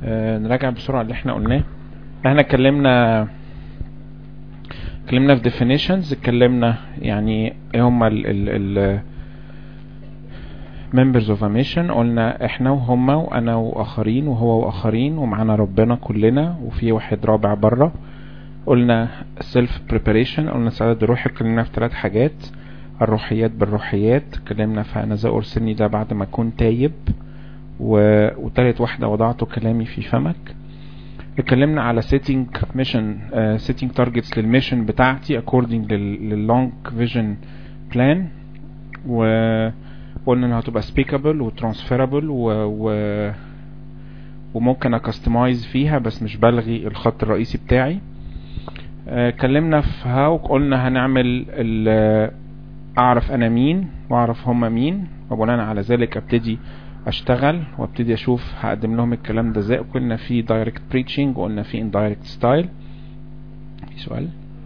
آه، نراجع بسرعة اللي احنا قلناه احنا اتكلمنا اتكلمنا في definitions اتكلمنا يعني ايه هما ال ال ال members of a mission قلنا احنا وهما وانا واخرين وهو واخرين ومعانا ربنا كلنا وفي واحد رابع بره قلنا self preparation قلنا استعداد روحي اتكلمنا في ثلاث حاجات الروحيات بالروحيات اتكلمنا في انا ذا ارسلني ده بعد ما اكون تايب و... وتالت واحدة وضعت كلامي في فمك اتكلمنا على setting mission uh, setting targets للميشن بتاعتي according لل, لللونج فيجن بلان وقلنا انها هتبقى speakable وترانسفيرابل و, و وممكن اكستمايز فيها بس مش بلغي الخط الرئيسي بتاعي اتكلمنا في هاو قلنا هنعمل اعرف انا مين واعرف هما مين وبناء على ذلك ابتدي اشتغل وابتدي اشوف هقدم لهم الكلام ده ازاي قلنا في دايركت بريتشنج وقلنا في اندايركت ستايل في سؤال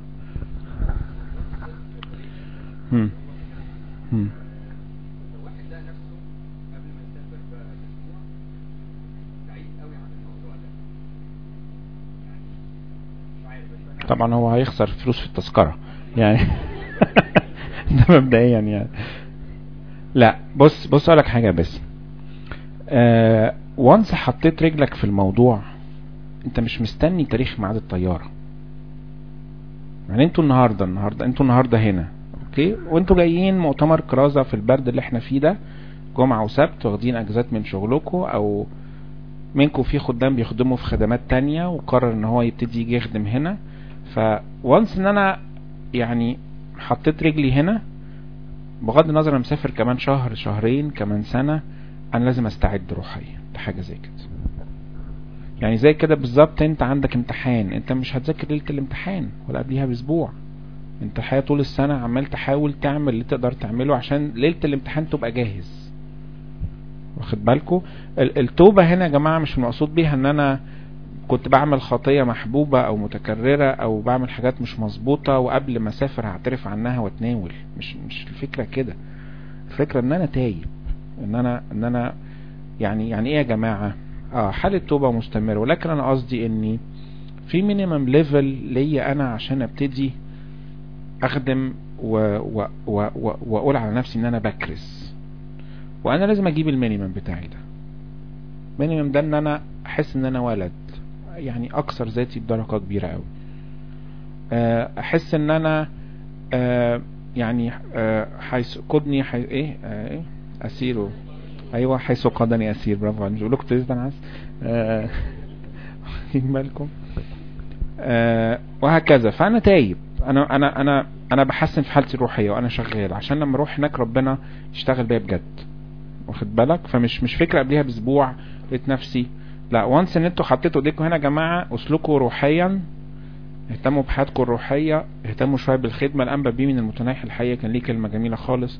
هم هم طبعا هو هيخسر فلوس في التذكرة يعني ده مبدئيا يعني لا بص بص اقول لك حاجه بس آه وانس حطيت رجلك في الموضوع انت مش مستني تاريخ ميعاد الطياره يعني انتوا النهارده النهارده انتوا النهارده هنا اوكي وانتوا جايين مؤتمر كرازه في البرد اللي احنا فيه ده جمعه وسبت واخدين اجازات من شغلكم او منكم في خدام بيخدموا في خدمات تانية وقرر ان هو يبتدي يجي يخدم هنا فوانس ان انا يعني حطيت رجلي هنا بغض النظر انا مسافر كمان شهر شهرين كمان سنة انا لازم استعد روحيا لحاجة زي كده يعني زي كده بالظبط انت عندك امتحان انت مش هتذاكر ليلة الامتحان ولا قبليها باسبوع انت الحقيقة طول السنة عمال تحاول تعمل اللي تقدر تعمله عشان ليلة الامتحان تبقى جاهز واخد بالكم التوبة هنا يا جماعة مش المقصود بيها ان انا كنت بعمل خطية محبوبة او متكررة او بعمل حاجات مش مظبوطة وقبل ما اسافر هعترف عنها واتناول مش مش الفكرة كده الفكرة ان انا تايب ان انا ان انا يعني يعني ايه يا جماعة اه حالة توبة مستمرة ولكن انا قصدي اني في مينيمم ليفل ليا انا عشان ابتدي اخدم و و و و واقول على نفسي ان انا بكرس وانا لازم اجيب المينيمم بتاعي ده مينيمم ده ان انا احس ان انا ولد يعني اكثر ذاتي بدرجة كبيرة قوي احس ان انا أه يعني أه حيث قدني حي... ايه أه ايه اسيره ايوه حيث قادني اسير برافو عليك بقول لكم ابتديت انا عايز واخدين بالكم وهكذا فانا تايب انا انا انا انا بحسن في حالتي الروحيه وانا شغال عشان لما اروح هناك ربنا يشتغل بيا بجد واخد بالك فمش مش فكره قبليها باسبوع لقيت نفسي لا وانس ان انتوا حطيتوا ايديكم هنا يا جماعه اسلكوا روحيا اهتموا بحياتكم الروحيه اهتموا شويه بالخدمه الانبا بيه من المتناحي الحقيقه كان ليه كلمه جميله خالص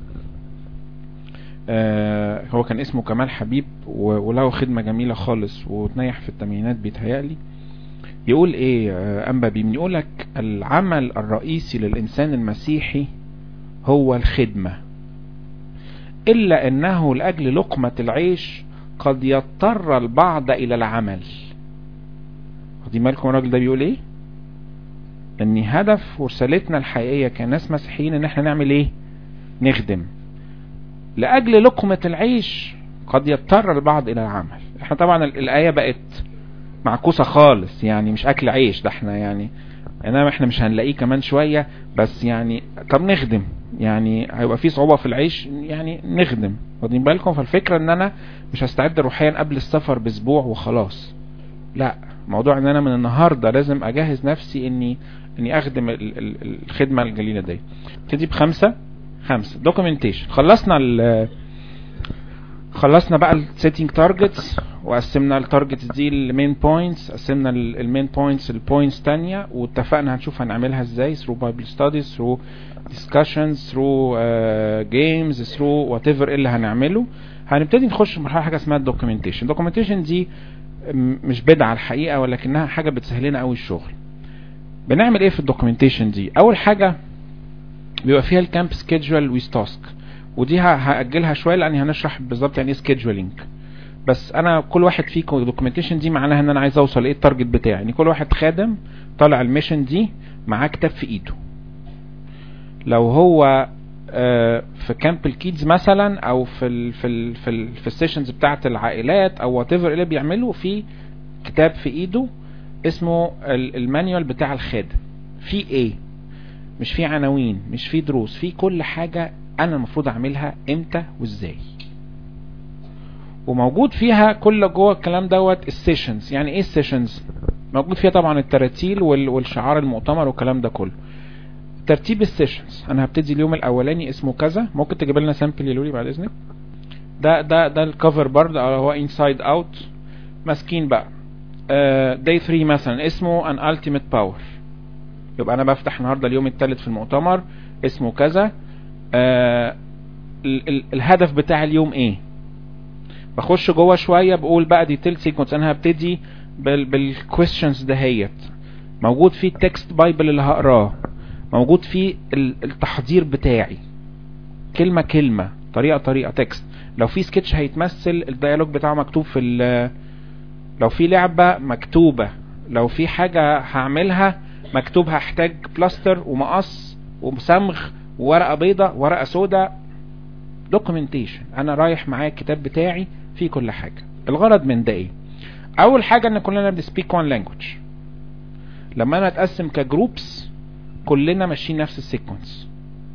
آه هو كان اسمه كمال حبيب وله خدمه جميله خالص وتنيح في الثمانينات بيتهيألي يقول ايه آه انبا بيه يقول لك العمل الرئيسي للانسان المسيحي هو الخدمه الا انه لاجل لقمه العيش قد يضطر البعض الى العمل واخدين بالكم الراجل ده بيقول ايه ان هدف ورسالتنا الحقيقية كناس مسيحيين ان احنا نعمل ايه نخدم لاجل لقمة العيش قد يضطر البعض الى العمل احنا طبعا الاية بقت معكوسة خالص يعني مش اكل عيش ده احنا يعني انما احنا مش هنلاقيه كمان شوية بس يعني طب نخدم يعني هيبقى في صعوبة في العيش يعني نخدم واخدين بالكم فالفكرة ان انا مش هستعد روحيا قبل السفر باسبوع وخلاص لا موضوع ان انا من النهاردة لازم اجهز نفسي اني اني اخدم ال ال الخدمة الجليلة دي ابتدي بخمسة خمسة دوكيومنتيشن خلصنا ال خلصنا بقى السيتنج تارجتس وقسمنا التارجتس دي المين بوينتس قسمنا المين بوينتس البوينتس تانية واتفقنا هنشوف هنعملها ازاي through bible studies through discussions through uh, games through whatever اللي هنعمله هنبتدي نخش في مرحله حاجه اسمها الدوكيومنتيشن الدوكيومنتيشن دي مش بدعه الحقيقه ولكنها حاجه بتسهل لنا قوي الشغل بنعمل ايه في الدوكيومنتيشن دي اول حاجه بيبقى فيها الكامب سكيدجول ويز تاسك ودي هاجلها شويه لاني هنشرح بالظبط يعني ايه سكيدجولينج بس انا كل واحد فيكم دوكيومنتيشن دي معناها ان انا عايز اوصل ايه التارجت بتاعي يعني كل واحد خادم طالع الميشن دي معاه كتاب في ايده لو هو آه، في كامب الكيدز مثلا او في ال في ال في, ال في السيشنز بتاعه العائلات او وات ايفر اللي بيعملوا في كتاب في ايده اسمه ال- المانيوال بتاع الخادم في ايه مش في عناوين مش في دروس في كل حاجة انا المفروض اعملها امتى وازاي وموجود فيها كل جوه الكلام دوت السيشنز يعني ايه السيشنز موجود فيها طبعا التراتيل وال- والشعار المؤتمر والكلام ده كله ترتيب السيشنز انا هبتدي اليوم الاولاني اسمه كذا ممكن تجيب لنا سامبل يا لولي بعد اذنك ده ده ده الكفر برضه او هو انسايد اوت ماسكين بقى داي 3 مثلا اسمه ان التيميت باور يبقى انا بفتح النهارده اليوم الثالث في المؤتمر اسمه كذا آه ال ال الهدف بتاع اليوم ايه بخش جوه شويه بقول بقى ديتيل سيكونس انا هبتدي بال بالكويستشنز دهيت موجود فيه التكست بايبل اللي هقراه موجود فيه ال- التحضير بتاعي كلمه كلمه طريقه طريقه تكست لو في سكتش هيتمثل الديالوج بتاعه مكتوب في ال- لو في لعبه مكتوبه لو في حاجه هعملها مكتوب هحتاج بلاستر ومقص وصمغ وورقه بيضة ورقه سوداء دوكيومنتيشن انا رايح معايا الكتاب بتاعي فيه كل حاجه الغرض من ده ايه اول حاجه ان كلنا بنسبيك وان لانجوج لما انا اتقسم كجروبس كلنا ماشيين نفس السيكونس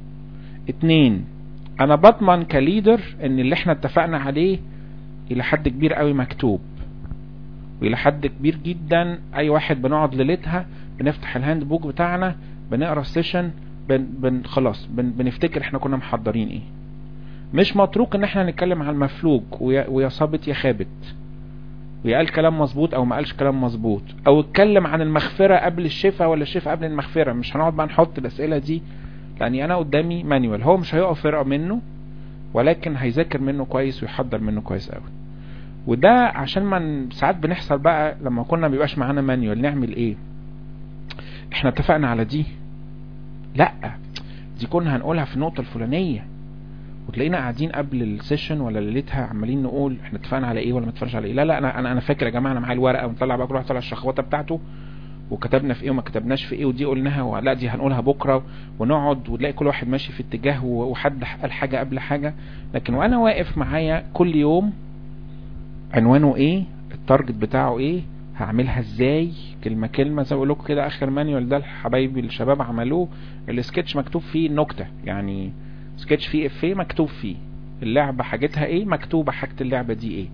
اتنين انا بضمن كليدر ان اللي احنا اتفقنا عليه الى حد كبير قوي مكتوب والى حد كبير جدا اي واحد بنقعد ليلتها بنفتح الهاند بوك بتاعنا بنقرا السيشن بن بن خلاص بن بنفتكر احنا كنا محضرين ايه مش متروك ان احنا نتكلم عن المفلوج ويا, ويا صابت يا خابت ويا قال كلام مظبوط او ما قالش كلام مظبوط او اتكلم عن المغفره قبل الشفاء ولا الشفاء قبل المغفره مش هنقعد بقى نحط الاسئله دي لاني انا قدامي مانيوال هو مش هيقف يقرا منه ولكن هيذاكر منه كويس ويحضر منه كويس قوي وده عشان ما ساعات بنحصل بقى لما كنا بيبقاش معانا مانيوال نعمل ايه احنا اتفقنا على دي لا دي كنا هنقولها في النقطة الفلانية وتلاقينا قاعدين قبل السيشن ولا ليلتها عمالين نقول احنا اتفقنا على ايه ولا ما اتفقناش على ايه لا لا انا انا, أنا فاكر يا جماعه انا معايا الورقه ونطلع بقى كل واحد طلع الشخوطه بتاعته وكتبنا في ايه وما كتبناش في ايه ودي قلناها ولا دي هنقولها بكره ونقعد وتلاقي كل واحد ماشي في اتجاه وحد قال حاجه قبل حاجه لكن وانا واقف معايا كل يوم عنوانه ايه التارجت بتاعه ايه هعملها ازاي كلمه كلمه زي ما بقول لكم كده اخر مانيوال ده حبايبي الشباب عملوه السكتش مكتوب فيه النكته يعني سكتش فيه افيه مكتوب فيه اللعبه حاجتها ايه مكتوبه حاجه اللعبه دي ايه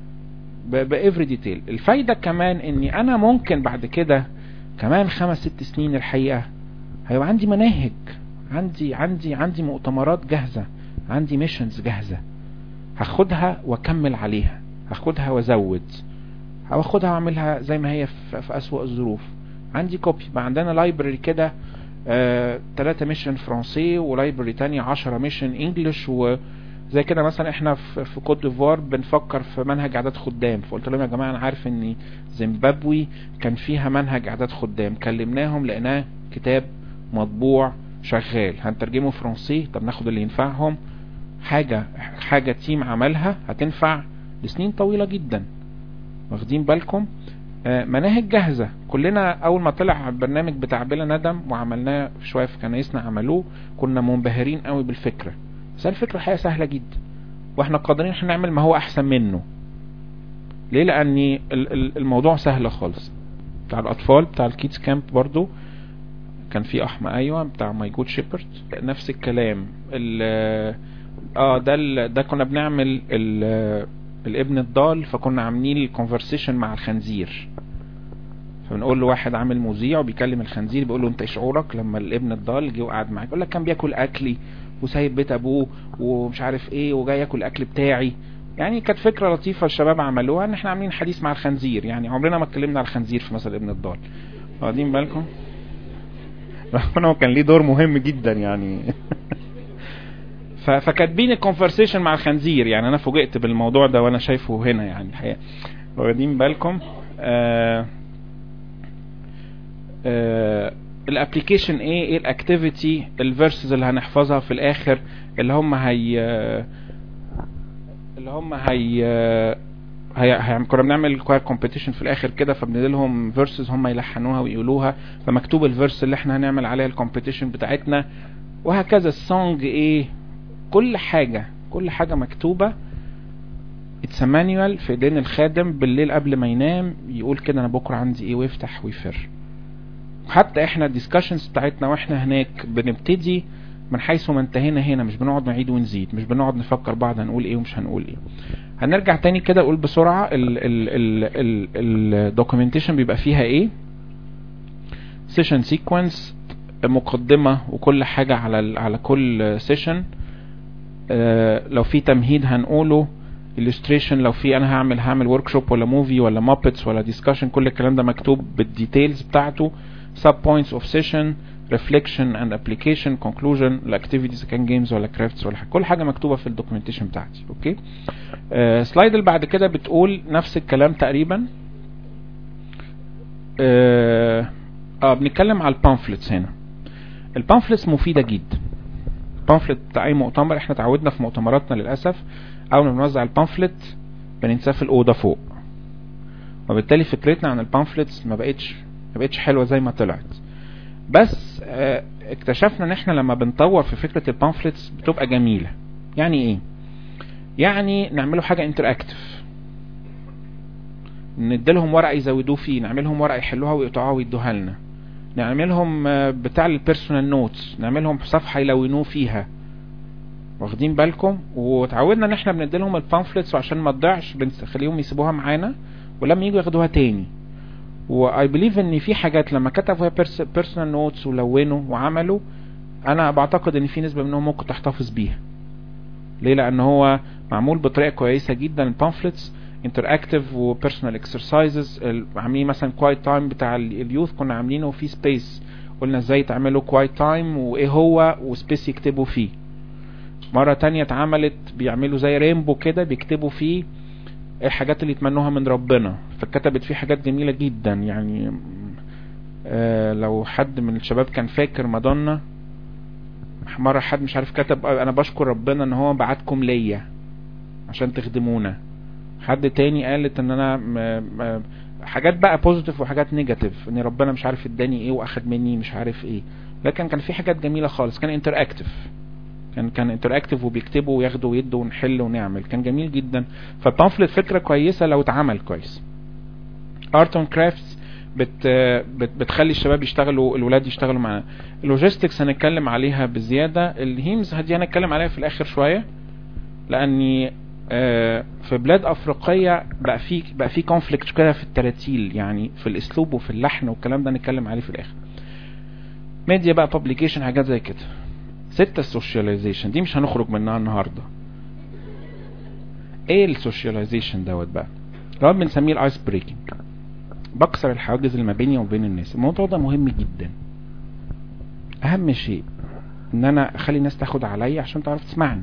بافري ديتيل الفايده كمان اني انا ممكن بعد كده كمان خمس ست سنين الحقيقه هيبقى عندي مناهج عندي عندي عندي مؤتمرات جاهزه عندي ميشنز جاهزه هاخدها واكمل عليها هاخدها وازود هاخدها واعملها زي ما هي في, في اسوأ الظروف عندي كوبي بقى عندنا لايبرري كده ثلاثة ميشن فرنسي ولايبرري تانية عشرة ميشن انجلش وزي كده مثلا احنا في, في كوت ديفوار بنفكر في منهج اعداد خدام فقلت لهم يا جماعة انا عارف ان زيمبابوي كان فيها منهج اعداد خدام كلمناهم لقيناه كتاب مطبوع شغال هنترجمه فرنسي طب ناخد اللي ينفعهم حاجة حاجة تيم عملها هتنفع لسنين طويلة جدا واخدين بالكم آه مناهج جاهزة كلنا اول ما طلع البرنامج بتاع بلا ندم وعملناه شوية في كنايسنا عملوه كنا منبهرين قوي بالفكرة بس الفكرة الحقيقة سهلة جدا واحنا قادرين احنا نعمل ما هو احسن منه ليه لان الموضوع سهل خالص بتاع الاطفال بتاع الكيدز كامب برضو كان في احمى ايوه بتاع ماي جود شيبرد نفس الكلام اه ده ده كنا بنعمل الابن الضال فكنا عاملين الكونفرسيشن مع الخنزير فبنقول له واحد عامل مذيع وبيكلم الخنزير بيقول له انت ايه شعورك لما الابن الضال جه وقعد معاك يقول لك كان بياكل اكلي وسايب بيت ابوه ومش عارف ايه وجاي ياكل الاكل بتاعي يعني كانت فكره لطيفه الشباب عملوها ان احنا عاملين حديث مع الخنزير يعني عمرنا ما اتكلمنا على الخنزير في مثل ابن الضال واخدين بالكم رغم انه كان ليه دور مهم جدا يعني فكاتبين الكونفرسيشن مع الخنزير يعني انا فوجئت بالموضوع ده وانا شايفه هنا يعني الحقيقه واخدين بالكم آه آه الابلكيشن ايه ايه الاكتيفيتي الفيرسز اللي هنحفظها في الاخر اللي هم هي اللي هم هي هي... هي... كنا بنعمل كواير كومبيتيشن في الاخر كده فبنديلهم فيرسز هم يلحنوها ويقولوها فمكتوب الفيرس اللي احنا هنعمل عليها الكومبيتيشن بتاعتنا وهكذا السونج ايه كل حاجة كل حاجة مكتوبة اتس مانيوال في ايدين الخادم بالليل قبل ما ينام يقول كده انا بكره عندي ايه ويفتح ويفر حتى احنا الديسكشنز بتاعتنا واحنا هناك بنبتدي من حيث ما انتهينا هنا مش بنقعد نعيد ونزيد مش بنقعد نفكر بعض هنقول ايه ومش هنقول ايه هنرجع تاني كده اقول بسرعة الدوكيومنتيشن بيبقى فيها ايه سيشن سيكونس مقدمة وكل حاجة على على كل سيشن اه لو في تمهيد هنقوله illustration لو في انا هعمل هعمل ورك شوب ولا موفي ولا مابتس ولا ديسكشن كل الكلام ده مكتوب بالديتيلز بتاعته sub points of session reflection and application conclusion الاكتيفيتيز كان جيمز ولا كرافتس ولا حاجه كل حاجه مكتوبه في الدوكيومنتيشن بتاعتي اوكي آه سلايد اللي بعد كده بتقول نفس الكلام تقريبا اه, آه بنتكلم على البامفلتس هنا البامفلتس مفيده جدا البامفلت بتاع اي مؤتمر احنا اتعودنا في مؤتمراتنا للاسف اول ما بنوزع البامفلت بننساه في الاوضه فوق وبالتالي فكرتنا عن البامفلتس ما بقتش ما بقتش حلوه زي ما طلعت بس اه اكتشفنا ان احنا لما بنطور في فكره البامفلتس بتبقى جميله يعني ايه يعني نعمله حاجه انتراكتيف نديلهم ورقه يزودوه فيه نعملهم ورقه يحلوها ويقطعوها ويدوها لنا نعملهم بتاع البيرسونال نوتس نعملهم صفحه يلونوه فيها واخدين بالكم وتعودنا ان احنا بنديلهم البامفلتس وعشان ما تضيعش بنخليهم يسيبوها معانا ولما يجوا ياخدوها تاني واي بليف ان في حاجات لما كتبوا بيرسونال نوتس ولونوا وعملوا انا بعتقد ان في نسبه منهم ممكن تحتفظ بيها ليه لان هو معمول بطريقه كويسه جدا البامفلتس انتراكتيف وبيرسونال اكسرسايزز عاملين مثلا كوايت تايم بتاع اليوث كنا عاملينه في سبيس قلنا ازاي تعملوا كوايت تايم وايه هو وسبيس يكتبوا فيه مرة تانية اتعملت بيعملوا زي رينبو كده بيكتبوا فيه الحاجات اللي يتمنوها من ربنا فكتبت فيه حاجات جميلة جدا يعني آه لو حد من الشباب كان فاكر مادونا مرة حد مش عارف كتب انا بشكر ربنا ان هو بعتكم ليا عشان تخدمونا حد تاني قالت ان انا م م حاجات بقى بوزيتيف وحاجات نيجاتيف ان ربنا مش عارف اداني ايه واخد مني مش عارف ايه لكن كان في حاجات جميلة خالص كان انتراكتيف كان كان انتراكتيف وبيكتبوا وياخدوا ويدوا ونحل ونعمل كان جميل جدا فالبامفلت فكرة كويسة لو اتعمل كويس ارت اون كرافتس بت بت بتخلي الشباب يشتغلوا الولاد يشتغلوا معانا اللوجيستكس هنتكلم عليها بزيادة الهيمز دي هنتكلم عليها في الاخر شوية لاني في بلاد افريقية بقى في بقى في كونفليكت كده في التراتيل يعني في الاسلوب وفي اللحن والكلام ده هنتكلم عليه في الاخر ميديا بقى بابليكيشن حاجات زي كده ستة السوشياليزيشن دي مش هنخرج منها النهاردة ايه السوشياليزيشن دوت بقى ده بنسميه الايس بريكنج بكسر الحواجز اللي ما بيني وبين الناس الموضوع ده مهم جدا اهم شيء ان انا اخلي الناس تاخد عليا عشان تعرف تسمعني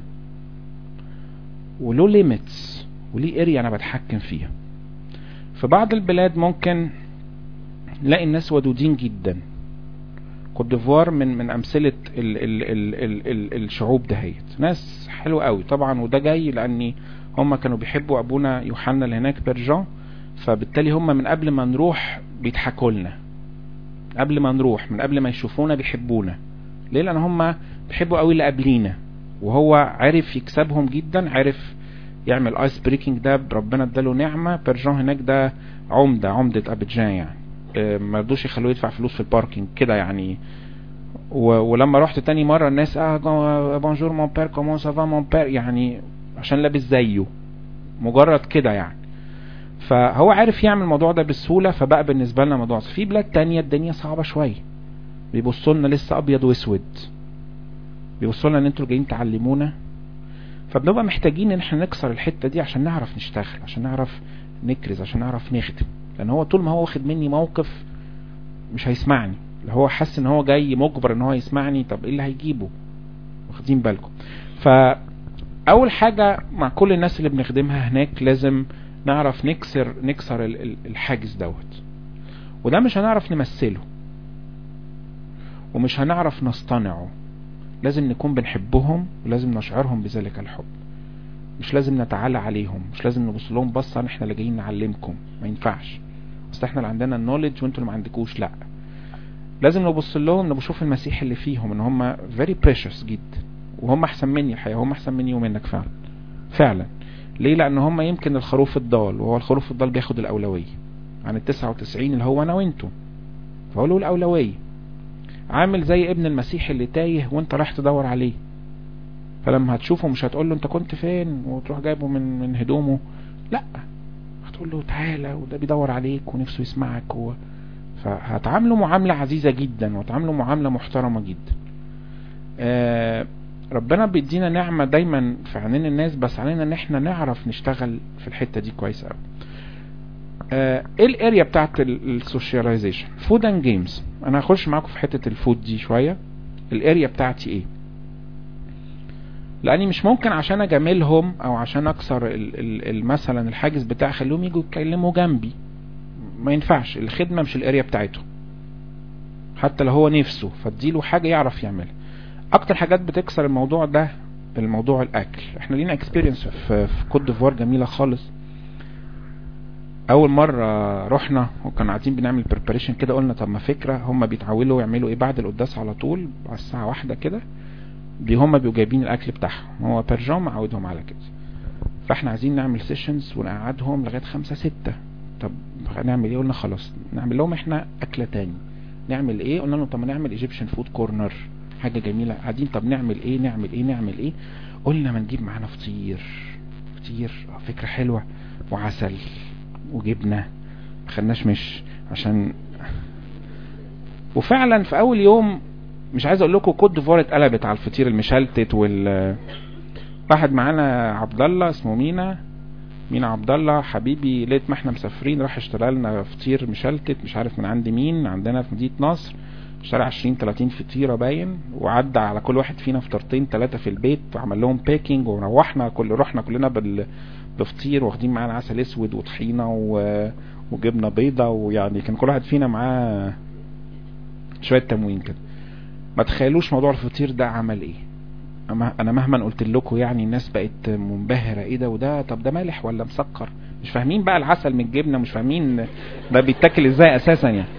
وله ليميتس وليه اريا انا بتحكم فيها في بعض البلاد ممكن نلاقي الناس ودودين جدا كوت ديفوار من من امثله ال ال ال ال ال الشعوب دهيت ناس حلوه قوي طبعا وده جاي لاني هم كانوا بيحبوا ابونا يوحنا اللي هناك برجان فبالتالي هم من قبل ما نروح بيضحكوا لنا قبل ما نروح من قبل ما يشوفونا بيحبونا ليه لان هم بيحبوا قوي اللي قبلينا وهو عرف يكسبهم جدا عرف يعمل ايس بريكنج ده ربنا اداله نعمه برجان هناك ده عمده عمده ابيجان يعني ما رضوش يخلوه يدفع فلوس في الباركينج كده يعني و... ولما رحت تاني مرة الناس اه بونجور مون بير كومون سافا مون بير يعني عشان لابس زيه مجرد كده يعني فهو عارف يعمل الموضوع ده بسهولة فبقى بالنسبة لنا موضوع في بلاد تانية الدنيا صعبة شوية بيبصوا لنا لسه ابيض واسود بيبصوا لنا ان انتوا جايين تعلمونا فبنبقى محتاجين ان احنا نكسر الحتة دي عشان نعرف نشتغل عشان نعرف نكرز عشان نعرف نخدم لان هو طول ما هو واخد مني موقف مش هيسمعني اللي هو حس ان هو جاي مجبر ان هو يسمعني طب ايه اللي هيجيبه واخدين بالكم فاول حاجة مع كل الناس اللي بنخدمها هناك لازم نعرف نكسر نكسر الحاجز دوت وده مش هنعرف نمثله ومش هنعرف نصطنعه لازم نكون بنحبهم ولازم نشعرهم بذلك الحب مش لازم نتعالى عليهم مش لازم نبص لهم بصه احنا اللي جايين نعلمكم ما ينفعش اصل احنا اللي عندنا النولج وانتوا اللي ما عندكوش لا لازم نبص لهم نشوف المسيح اللي فيهم ان هم very precious جدا وهم احسن مني الحقيقه هم احسن مني ومنك فعلا فعلا ليه لان هم يمكن الخروف الضال وهو الخروف الضال بياخد الاولويه عن ال 99 اللي هو انا وانتوا فهو له الاولويه عامل زي ابن المسيح اللي تايه وانت رايح تدور عليه فلما هتشوفه مش هتقول له انت كنت فين وتروح جايبه من من هدومه لا هتقول له تعالى وده بيدور عليك ونفسه يسمعك و... فهتعامله معاملة عزيزة جدا وتعامله معاملة محترمة جدا آه ربنا بيدينا نعمة دايما في عينين الناس بس علينا ان احنا نعرف نشتغل في الحتة دي كويس قوي آه ايه الاريا بتاعت السوشياليزيشن فود اند جيمز انا هخش معاكم في حتة الفود دي شوية الاريا بتاعتي ايه لاني مش ممكن عشان اجاملهم او عشان اكسر ال ال مثلا الحاجز بتاع خليهم يجوا يتكلموا جنبي ما ينفعش الخدمة مش الاريا بتاعته حتى لو هو نفسه فاديله حاجة يعرف يعملها اكتر حاجات بتكسر الموضوع ده الموضوع الاكل احنا لينا اكسبيرينس في, في كوت ديفوار جميلة خالص اول مرة رحنا وكنا قاعدين بنعمل بريباريشن كده قلنا طب ما فكرة هم بيتعودوا يعملوا ايه بعد القداس على طول على الساعة واحدة كده دي هم بيبقوا جايبين الاكل بتاعهم هو بيرجام معودهم على كده فاحنا عايزين نعمل سيشنز ونقعدهم لغاية خمسة ستة طب هنعمل ايه قلنا خلاص نعمل لهم احنا اكلة تاني نعمل ايه قلنا لهم طب ما نعمل ايجيبشن فود كورنر حاجة جميلة قاعدين طب نعمل ايه نعمل ايه نعمل ايه قلنا ما نجيب معانا فطير فطير فكرة حلوة وعسل وجبنة ما خدناش مش عشان وفعلا في اول يوم مش عايز اقول لكم كوت ديفوار اتقلبت على الفطير المشلتت وال واحد معانا عبد الله اسمه مينا مينا عبد الله حبيبي لقيت ما احنا مسافرين راح اشترى لنا فطير مشلتت مش عارف من عند مين عندنا في مدينه نصر اشترى 20 30 فطيره باين وعدى على كل واحد فينا فطرتين ثلاثه في البيت وعمل لهم بيكنج وروحنا كل رحنا كلنا بال بفطير واخدين معانا عسل اسود وطحينه و... وجبنه بيضه ويعني كان كل واحد فينا معاه شويه تموين كده ما تخيلوش موضوع الفطير ده عمل ايه انا مهما قلت لكم يعني الناس بقت منبهره ايه ده وده طب ده مالح ولا مسكر مش فاهمين بقى العسل من الجبنه مش فاهمين ده بيتاكل ازاي اساسا يعني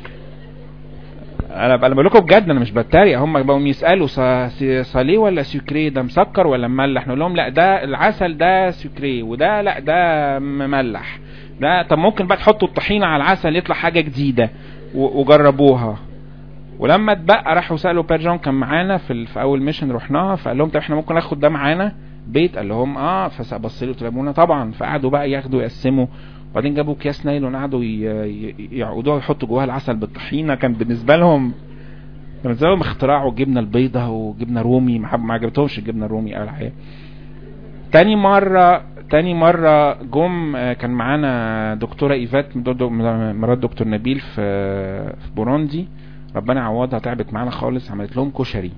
انا انا بقول لكم بجد انا مش بتريق هم بقوا يسالوا صاليه ولا سكري ده مسكر ولا مملح نقول لهم لا ده العسل ده سكري وده لا ده مملح ده طب ممكن بقى تحطوا الطحينه على العسل يطلع حاجه جديده وجربوها ولما اتبقى راحوا سالوا بيرجون كان معانا في, في اول ميشن رحناها فقال لهم طب احنا ممكن ناخد ده معانا بيت قال لهم اه فبص له قلت طبعا فقعدوا بقى ياخدوا يقسموا وبعدين جابوا اكياس نايلون قعدوا يعقدوها ويحطوا جواها العسل بالطحينه كان بالنسبه لهم كان بالنسبه لهم اختراع وجبنه البيضه وجبنه رومي ما عجبتهمش الجبنه الرومي قوي الحقيقه تاني مره تاني مرة جم كان معانا دكتورة ايفات مرات دكتور نبيل في في بوروندي ربنا يعوضها تعبت معانا خالص عملت لهم كشري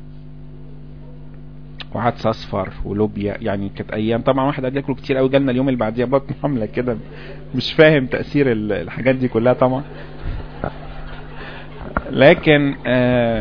وعدس اصفر ولوبيا يعني كانت ايام طبعا واحد قاعد ياكله كتير قوي جالنا اليوم اللي بعديها بطن حمله كده مش فاهم تاثير الحاجات دي كلها طبعا لكن آه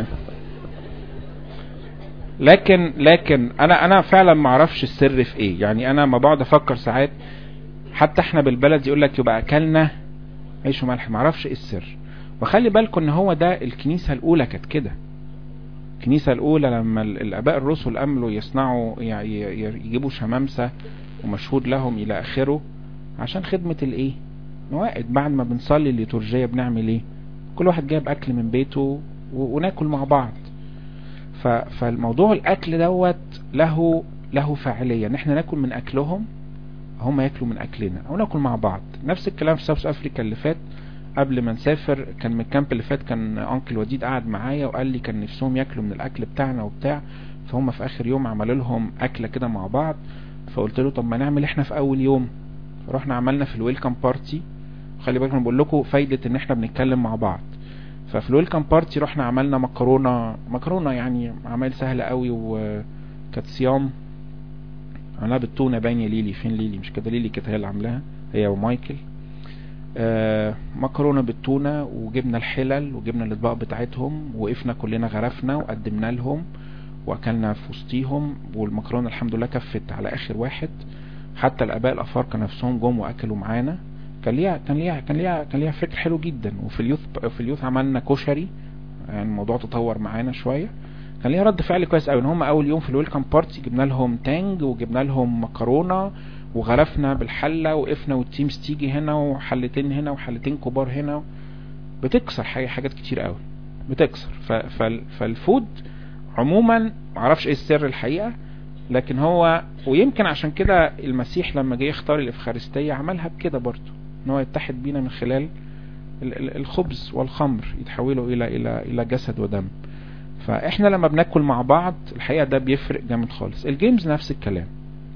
لكن لكن انا انا فعلا ما اعرفش السر في ايه يعني انا ما بقعد افكر ساعات حتى احنا بالبلد يقول لك يبقى اكلنا عيش وملح ما اعرفش ايه السر وخلي بالكم ان هو ده الكنيسه الاولى كانت كده الكنيسة الأولى لما الآباء الرسل أملوا يصنعوا يجيبوا شمامسة ومشهود لهم إلى آخره عشان خدمة الإيه؟ موائد بعد ما بنصلي الليتورجية بنعمل إيه؟ كل واحد جايب أكل من بيته وناكل مع بعض فالموضوع الأكل دوت له له فاعلية إن إحنا ناكل من أكلهم هم ياكلوا من أكلنا أو ناكل مع بعض نفس الكلام في ساوث أفريكا اللي فات قبل ما نسافر كان من الكامب اللي فات كان انكل وديد قعد معايا وقال لي كان نفسهم ياكلوا من الاكل بتاعنا وبتاع فهم في اخر يوم عملوا لهم اكله كده مع بعض فقلت له طب ما نعمل احنا في اول يوم رحنا عملنا في الويلكم بارتي خلي بالكم بقول لكم فايده ان احنا بنتكلم مع بعض ففي الويلكم بارتي رحنا عملنا مكرونه مكرونه يعني عمل سهله قوي وكانت صيام عملها بالتونه باين يا ليلي فين ليلي مش كده ليلي كانت هي اللي عاملاها هي ومايكل آه مكرونه بالتونه وجبنا الحلل وجبنا الاطباق بتاعتهم وقفنا كلنا غرفنا وقدمنا لهم واكلنا في وسطيهم والمكرونه الحمد لله كفت على اخر واحد حتى الاباء الافارقه نفسهم جم واكلوا معانا كان ليها كان ليها كان ليها كان ليها فكر حلو جدا وفي اليوث في اليوث عملنا كشري يعني الموضوع تطور معانا شويه كان ليها رد فعل كويس قوي ان هم اول يوم في الويلكم بارتي جبنا لهم تانج وجبنا لهم مكرونه وغرفنا بالحله وقفنا والتيمز تيجي هنا وحلتين هنا وحلتين كبار هنا بتكسر حاجة حاجات كتير قوي بتكسر ف... فال... فالفود عموما معرفش ايه السر الحقيقه لكن هو ويمكن عشان كده المسيح لما جه يختار الافخارستيه عملها بكده برضه ان هو يتحد بينا من خلال الخبز والخمر يتحولوا الى الى الى جسد ودم فاحنا لما بناكل مع بعض الحقيقه ده بيفرق جامد خالص الجيمز نفس الكلام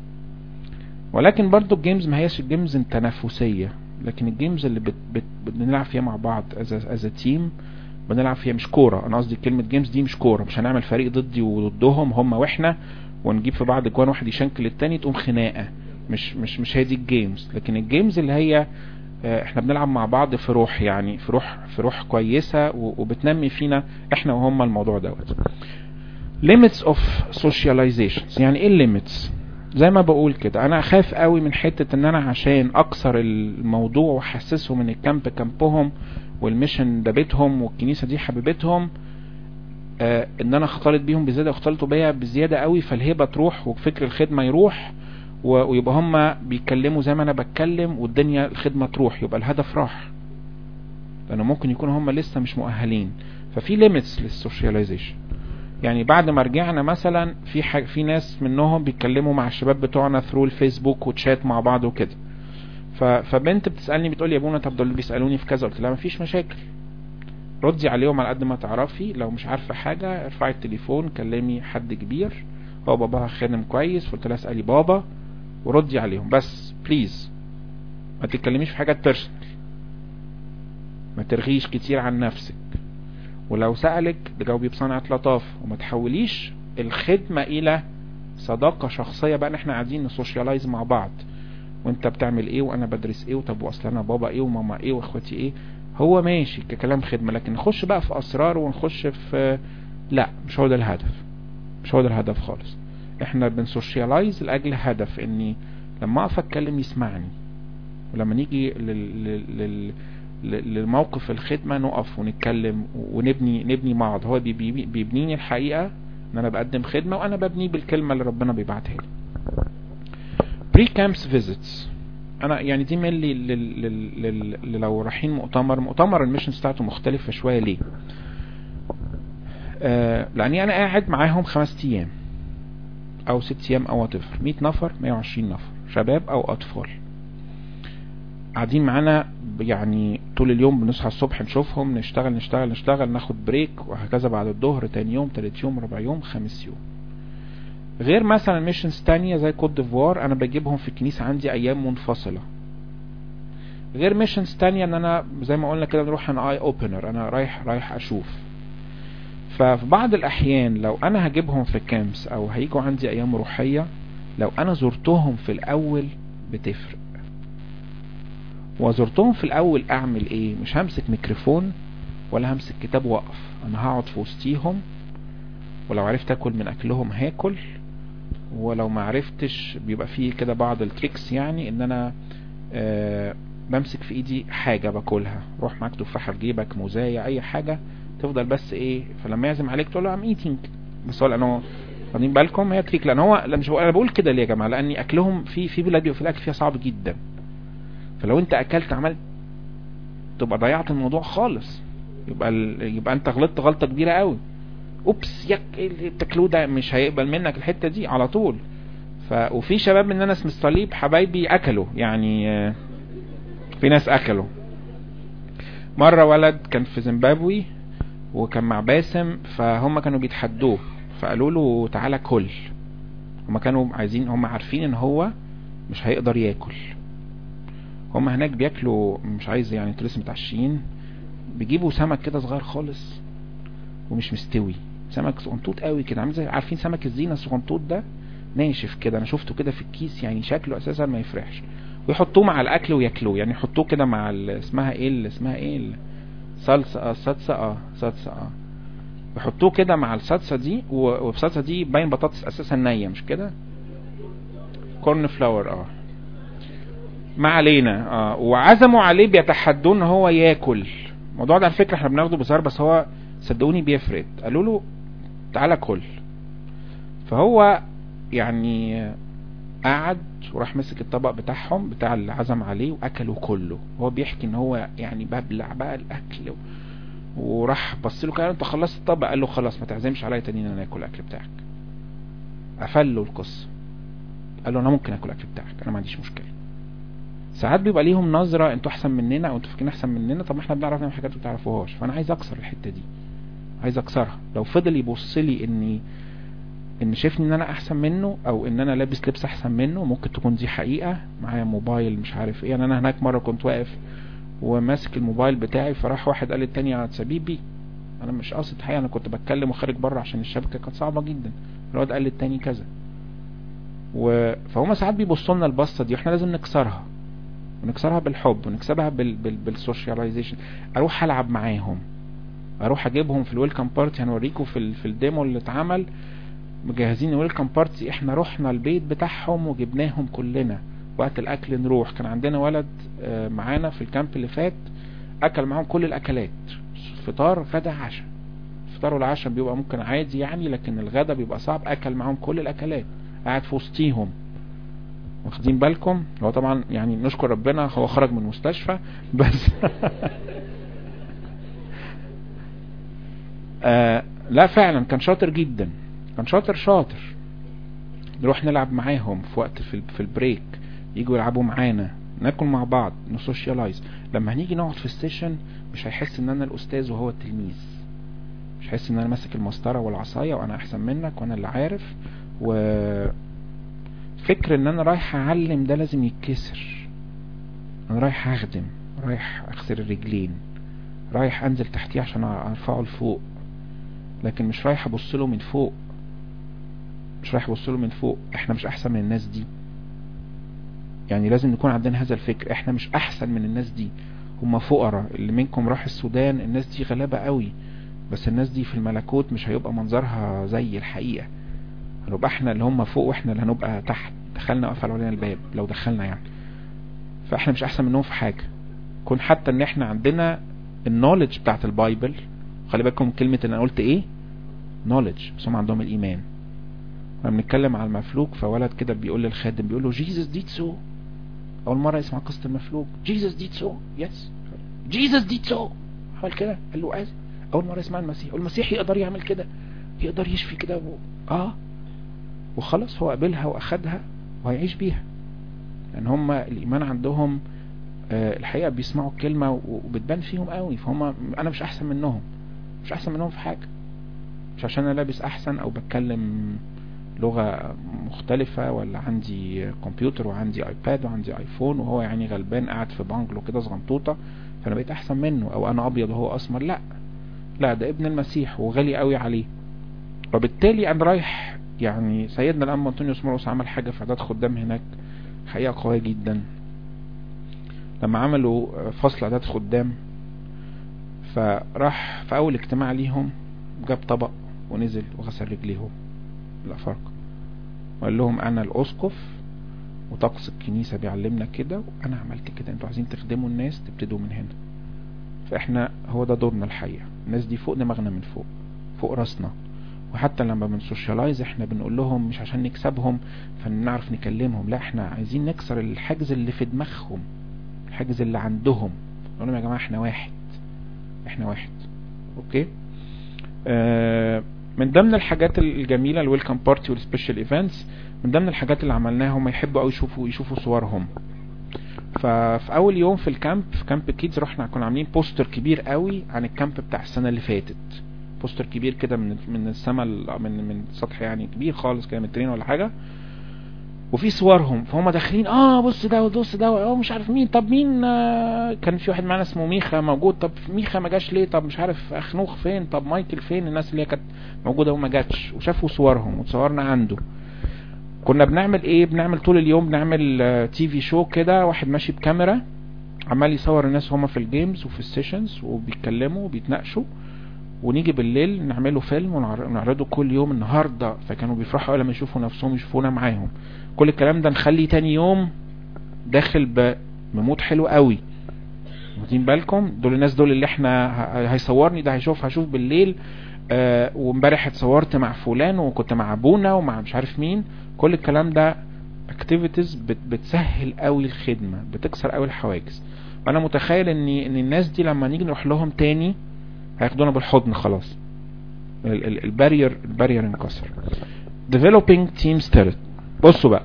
ولكن برضو الجيمز ما هيش الجيمز التنافسيه لكن الجيمز اللي بت بت بنلعب فيها مع بعض از تيم بنلعب فيها مش كوره انا قصدي كلمه جيمز دي مش كوره مش هنعمل فريق ضدي وضدهم هم واحنا ونجيب في بعض جوان واحد يشنكل التاني تقوم خناقه مش مش مش هي دي الجيمز لكن الجيمز اللي هي احنا بنلعب مع بعض في روح يعني في روح في روح كويسه وبتنمي فينا احنا وهم الموضوع دوت limits of socializations يعني ايه limits زي ما بقول كده انا اخاف قوي من حته ان انا عشان اكسر الموضوع واحسسهم ان الكامب كامبهم والميشن ده بيتهم والكنيسه دي حبيبتهم آه ان انا اختلط بيهم بزياده واختلطوا بيا بزياده قوي فالهبه تروح وفكر الخدمه يروح ويبقى هم بيتكلموا زي ما انا بتكلم والدنيا الخدمه تروح يبقى الهدف راح لانه ممكن يكونوا هم لسه مش مؤهلين ففي ليميتس للسوشياليزيشن يعني بعد ما رجعنا مثلا في حاجة في ناس منهم بيتكلموا مع الشباب بتوعنا ثرو الفيسبوك وتشات مع بعض وكده فبنت بتسالني بتقول لي يا ابونا طب دول بيسالوني في كذا قلت لها مفيش مشاكل ردي عليهم على قد ما تعرفي لو مش عارفه حاجه ارفعي التليفون كلمي حد كبير هو باباها خادم كويس فقلت لها اسالي بابا وردي عليهم بس بليز ما تتكلميش في حاجات بيرسونال ما ترغيش كتير عن نفسك ولو سألك تجاوبي بصنعة لطافة وما تحوليش الخدمة إلى صداقة شخصية بقى احنا قاعدين نسوشيالايز مع بعض وانت بتعمل ايه وانا بدرس ايه وطب واصل انا بابا ايه وماما ايه واخواتي ايه هو ماشي ككلام خدمة لكن نخش بقى في اسرار ونخش في لا مش هو ده الهدف مش هو ده الهدف خالص احنا بنسوشيالايز لاجل هدف اني لما اقف اتكلم يسمعني ولما نيجي لل... لل... لل... لموقف الخدمة نقف ونتكلم ونبني نبني مع بعض هو بيبنيني الحقيقة ان انا بقدم خدمة وانا ببنيه بالكلمة اللي ربنا بيبعتها لي بري كامبس فيزيتس انا يعني دي ملي لل... لل... لل... لو رايحين مؤتمر مؤتمر الميشن بتاعته مختلفة شوية ليه آه لاني انا قاعد معاهم خمس ايام او ست ايام او whatever 100 نفر 120 نفر شباب او اطفال قاعدين معانا يعني طول اليوم بنصحى الصبح نشوفهم نشتغل نشتغل نشتغل ناخد بريك وهكذا بعد الظهر تاني يوم تالت يوم ربع يوم خامس يوم غير مثلا ميشنز تانية زي كوت ديفوار انا بجيبهم في الكنيسة عندي ايام منفصلة غير ميشنز تانية ان انا زي ما قلنا كده نروح انا اي اوبنر انا رايح رايح اشوف ففي بعض الاحيان لو انا هجيبهم في كامبس او هيجوا عندي ايام روحية لو انا زرتهم في الاول بتفرق وزرتهم في الاول اعمل ايه مش همسك ميكروفون ولا همسك كتاب واقف انا هقعد في وسطيهم ولو عرفت اكل من اكلهم هاكل ولو ما عرفتش بيبقى فيه كده بعض التريكس يعني ان انا آه بمسك في ايدي حاجة باكلها روح معاك تفاحة في جيبك موزاية اي حاجة تفضل بس ايه فلما يعزم عليك تقول له ام ايتينج بس هو لانه واخدين بالكم هي تريك لان هو لا مش انا بقول كده ليه يا جماعه لان اكلهم في في بلاد بيبقى في الاكل فيها صعب جدا فلو انت اكلت عملت تبقى ضيعت الموضوع خالص يبقى ال... يبقى انت غلطت غلطه كبيره قوي اوبس ياك ايه اللي بتاكلوه ده مش هيقبل منك الحته دي على طول ف وفي شباب من ناس من الصليب حبايبي اكلوا يعني في ناس اكلوا مره ولد كان في زيمبابوي وكان مع باسم فهم كانوا بيتحدوه فقالوا له تعالى كل هم كانوا عايزين هم عارفين ان هو مش هيقدر ياكل هم هناك بياكلوا مش عايز يعني انتوا لسه متعشين بيجيبوا سمك كده صغير خالص ومش مستوي سمك صغنطوط قوي كده عامل زي عارفين سمك الزينه الصغنطوط ده ناشف كده انا شفته كده في الكيس يعني شكله اساسا ما يفرحش ويحطوه مع الاكل وياكلوه يعني يحطوه كده مع اسمها ايه اللي اسمها ايه صلصه اه صلصه اه صلصه اه يحطوه كده مع الصلصه دي والصلصه دي باين بطاطس اساسا نيه مش كده كورن فلاور اه ما علينا اه وعزموا عليه بيتحدون ان هو ياكل الموضوع ده على فكره احنا بناخده بهزار بس هو صدقوني بيفرق قالوا له تعالى كل فهو يعني قعد وراح مسك الطبق بتاعهم بتاع اللي عزم عليه واكله كله هو بيحكي ان هو يعني ببلع بقى الاكل وراح بص له قال انت خلصت الطبق قال له خلاص ما تعزمش عليا تاني ان انا اكل الاكل بتاعك قفل له القصه قال له انا ممكن اكل الاكل بتاعك انا ما عنديش مشكله ساعات بيبقى ليهم نظره انتوا احسن مننا او انتوا فاكرين احسن مننا طب ما احنا بنعرف نعمل حاجات ما بتعرفوهاش فانا عايز اكسر الحته دي عايز اكسرها لو فضل يبص لي اني ان شايفني ان انا احسن منه او ان انا لابس لبس احسن منه ممكن تكون دي حقيقة معايا موبايل مش عارف ايه يعني انا هناك مرة كنت واقف وماسك الموبايل بتاعي فراح واحد قال للتاني يا سبيبي انا مش قاصد حقيقة انا كنت بتكلم وخارج بره عشان الشبكة كانت صعبة جدا الواد قال للتاني كذا و... فهم ساعات بيبصوا لنا البصة دي واحنا لازم نكسرها ونكسرها بالحب ونكسبها بال... بال... بالسوشياليزيشن اروح العب معاهم اروح اجيبهم في الويلكم بارتي هنوريكم في ال... في الديمو اللي اتعمل مجهزين الويلكم بارتي احنا رحنا البيت بتاعهم وجبناهم كلنا وقت الاكل نروح كان عندنا ولد معانا في الكامب اللي فات اكل معاهم كل الاكلات فطار غدا عشاء الفطار والعشاء بيبقى ممكن عادي يعني لكن الغدا بيبقى صعب اكل معاهم كل الاكلات قاعد في وسطيهم واخدين بالكم هو طبعا يعني نشكر ربنا هو خرج من المستشفى بس آه لا فعلا كان شاطر جدا كان شاطر شاطر نروح نلعب معاهم في وقت في, في البريك يجوا يلعبوا معانا ناكل مع بعض نسوشيالايز لما هنيجي نقعد في السيشن مش هيحس ان انا الاستاذ وهو التلميذ مش هيحس ان انا ماسك المسطره والعصايه وانا احسن منك وانا اللي عارف و فكر ان انا رايح اعلم ده لازم يتكسر انا رايح اخدم رايح اغسل الرجلين رايح انزل تحتيه عشان ارفعه لفوق لكن مش رايح ابص له من فوق مش رايح ابص له من فوق احنا مش احسن من الناس دي يعني لازم نكون عندنا هذا الفكر احنا مش احسن من الناس دي هم فقراء اللي منكم راح السودان الناس دي غلابة قوي بس الناس دي في الملكوت مش هيبقى منظرها زي الحقيقة هنبقى احنا اللي هم فوق واحنا اللي هنبقى تحت دخلنا وقفلوا علينا الباب لو دخلنا يعني فاحنا مش احسن منهم في حاجة كون حتى ان احنا عندنا النولج بتاعت البايبل خلي بالكم كلمة ان انا قلت ايه نولج بس هم عندهم الايمان لما بنتكلم على المفلوج فولد كده بيقول للخادم بيقول له جيسس ديد سو اول مرة يسمع قصة المفلوج جيسس ديد سو يس جيسس ديد سو عمل كده قال له از اول مرة يسمع المسيح والمسيح يقدر يعمل كده يقدر يشفي كده و... اه وخلاص هو قبلها واخدها وهيعيش بيها لان يعني هم الايمان عندهم آه الحقيقة بيسمعوا الكلمة وبتبان فيهم قوي فهم انا مش احسن منهم مش احسن منهم في حاجة مش عشان انا لابس احسن او بتكلم لغة مختلفة ولا عندي كمبيوتر وعندي ايباد وعندي ايفون وهو يعني غلبان قاعد في بانجلو كده صغنطوطة فانا بقيت احسن منه او انا ابيض وهو اسمر لا لا ده ابن المسيح وغالي قوي عليه وبالتالي انا رايح يعني سيدنا الأم أنطونيوس مرقس عمل حاجة في إعداد خدام هناك حقيقة قوية جدا لما عملوا فصل إعداد خدام فراح في أول اجتماع ليهم جاب طبق ونزل وغسل رجليهم الأفارقة وقال لهم أنا الأسقف وطقس الكنيسة بيعلمنا كده وأنا عملت كده أنتوا عايزين تخدموا الناس تبتدوا من هنا فإحنا هو ده دورنا الحقيقة الناس دي فوق دماغنا من فوق فوق راسنا وحتى لما بنسوشيالايز احنا بنقول لهم مش عشان نكسبهم فنعرف نكلمهم لا احنا عايزين نكسر الحاجز اللي في دماغهم الحاجز اللي عندهم نقول لهم يا جماعة احنا واحد احنا واحد اوكي آه من ضمن الحاجات الجميلة الويلكم بارتي والسبيشال ايفنتس من ضمن الحاجات اللي عملناها هم يحبوا قوي يشوفوا يشوفوا صورهم ففي اول يوم في الكامب في كامب كيدز رحنا كنا عاملين بوستر كبير قوي عن الكامب بتاع السنة اللي فاتت بوستر كبير كده من من السماء من من السطح يعني كبير خالص كده مترين ولا حاجه وفي صورهم فهم داخلين اه بص ده وبص ده اه مش عارف مين طب مين آه كان في واحد معانا اسمه ميخا موجود طب ميخا ما جاش ليه طب مش عارف اخنوخ فين طب مايكل فين الناس اللي هي كانت موجوده وما جاتش وشافوا صورهم وتصورنا عنده كنا بنعمل ايه بنعمل طول اليوم بنعمل آه تي في شو كده واحد ماشي بكاميرا عمال يصور الناس هما في الجيمز وفي السيشنز وبيتكلموا وبيتناقشوا ونيجي بالليل نعمله فيلم ونعرضه كل يوم النهاردة فكانوا بيفرحوا لما يشوفوا نفسهم يشوفونا معاهم كل الكلام ده نخلي تاني يوم داخل ب- بمود حلو قوي واخدين بالكم دول الناس دول اللي احنا ه- هيصورني ده هيشوف هشوف بالليل آه وامبارح اتصورت مع فلان وكنت مع ابونا ومع مش عارف مين كل الكلام ده اكتيفيتيز بتسهل قوي الخدمه بتكسر قوي الحواجز وانا متخيل ان ان الناس دي لما نيجي نروح لهم تاني هياخدونا بالحضن خلاص ال- ال- البارير البارير انكسر developing team spirit بصوا بقى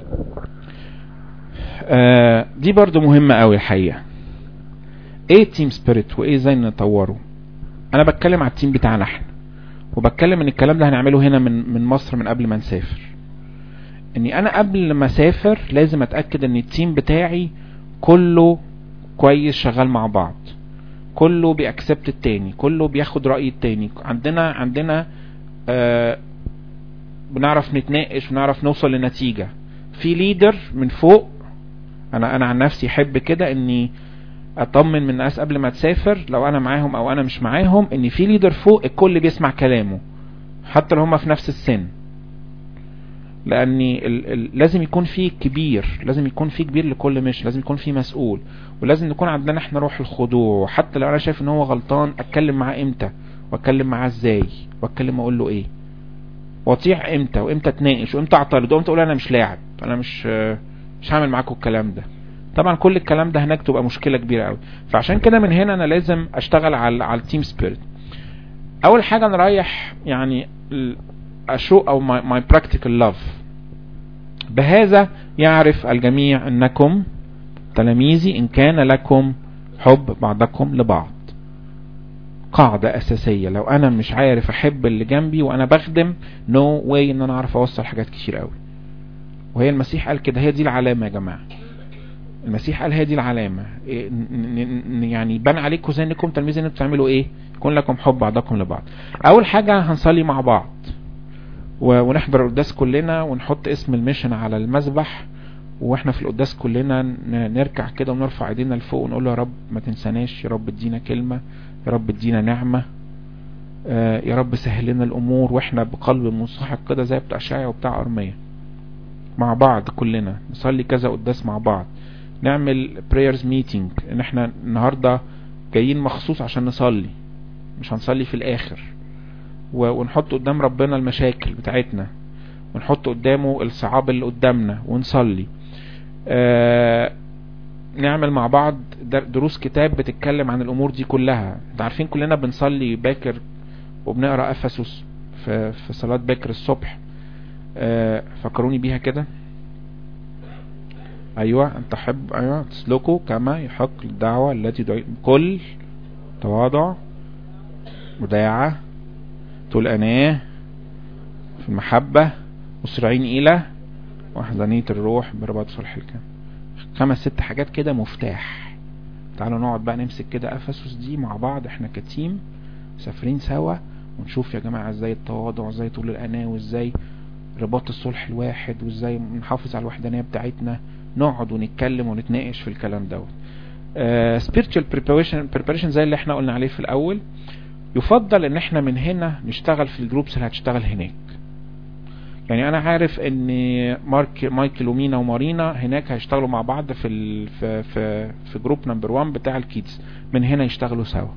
آه دي برضو مهمة قوي الحقيقة ايه تيم سبيريت وايه ازاي نطوره انا بتكلم على التيم بتاعنا احنا وبتكلم ان الكلام ده هنعمله هنا من من مصر من قبل ما نسافر اني انا قبل ما اسافر لازم اتاكد ان التيم بتاعي كله كويس شغال مع بعض كله بيأكسبت التاني كله بياخد رأي التاني عندنا عندنا آه بنعرف نتناقش ونعرف نوصل لنتيجة في ليدر من فوق انا انا عن نفسي احب كده اني اطمن من الناس قبل ما تسافر لو انا معاهم او انا مش معاهم ان في ليدر فوق الكل بيسمع كلامه حتى لو هم في نفس السن لاني ال ال لازم يكون في كبير لازم يكون في كبير لكل مش لازم يكون في مسؤول ولازم نكون عندنا احنا روح الخضوع حتى لو انا شايف ان هو غلطان اتكلم معاه امتى واتكلم معاه ازاي واتكلم اقول له ايه واطيع امتى وامتى اتناقش وامتى اعترض وامتى اقول انا مش لاعب انا مش مش هعمل معاكم الكلام ده طبعا كل الكلام ده هناك تبقى مشكله كبيره قوي فعشان كده من هنا انا لازم اشتغل على على التيم سبيريت اول حاجه نريح يعني اشو او ماي براكتيكال لاف بهذا يعرف الجميع انكم تلاميذي ان كان لكم حب بعضكم لبعض قاعدة أساسية لو أنا مش عارف أحب اللي جنبي وأنا بخدم نو no واي إن أنا أعرف أوصل حاجات كتير قوي وهي المسيح قال كده هي دي العلامة يا جماعة المسيح قال هي دي العلامة إيه يعني يبان عليكم زي انكم تلميذ انكم بتعملوا ايه يكون لكم حب بعضكم لبعض اول حاجة هنصلي مع بعض ونحضر القداس كلنا ونحط اسم الميشن على المذبح واحنا في القداس كلنا نركع كده ونرفع ايدينا لفوق ونقول له يا رب ما تنساناش يا رب ادينا كلمة يا رب ادينا نعمة آه يا رب سهل لنا الامور واحنا بقلب منصحك كده زي بتاع اشعيا وبتاع ارمية مع بعض كلنا نصلي كذا قداس مع بعض نعمل prayers meeting ان احنا النهاردة جايين مخصوص عشان نصلي مش هنصلي في الاخر ونحط قدام ربنا المشاكل بتاعتنا ونحط قدامه الصعاب اللي قدامنا ونصلي آه نعمل مع بعض دروس كتاب بتتكلم عن الامور دي كلها انتوا عارفين كلنا بنصلي باكر وبنقرا افسس في, في صلاة باكر الصبح آه فكروني بيها كده ايوه ان تحب ايوه تسلكوا كما يحق الدعوة التي دعي كل تواضع وداعة طول اناه في المحبة مسرعين الى وحزانية الروح برباط صلح الكلام خمس ست حاجات كده مفتاح تعالوا نقعد بقى نمسك كده افسس دي مع بعض احنا كتيم مسافرين سوا ونشوف يا جماعة ازاي التواضع وازاي طول الاناه وازاي رباط الصلح الواحد وازاي نحافظ على الوحدانية بتاعتنا نقعد ونتكلم ونتناقش في الكلام دوت uh, spiritual preparation preparation زي اللي احنا قلنا عليه في الاول يفضل ان احنا من هنا نشتغل في الجروبس اللي هتشتغل هناك يعني انا عارف ان مارك مايكل ومينا ومارينا هناك هيشتغلوا مع بعض في ال في في, في جروب نمبر 1 بتاع الكيدز من هنا يشتغلوا سوا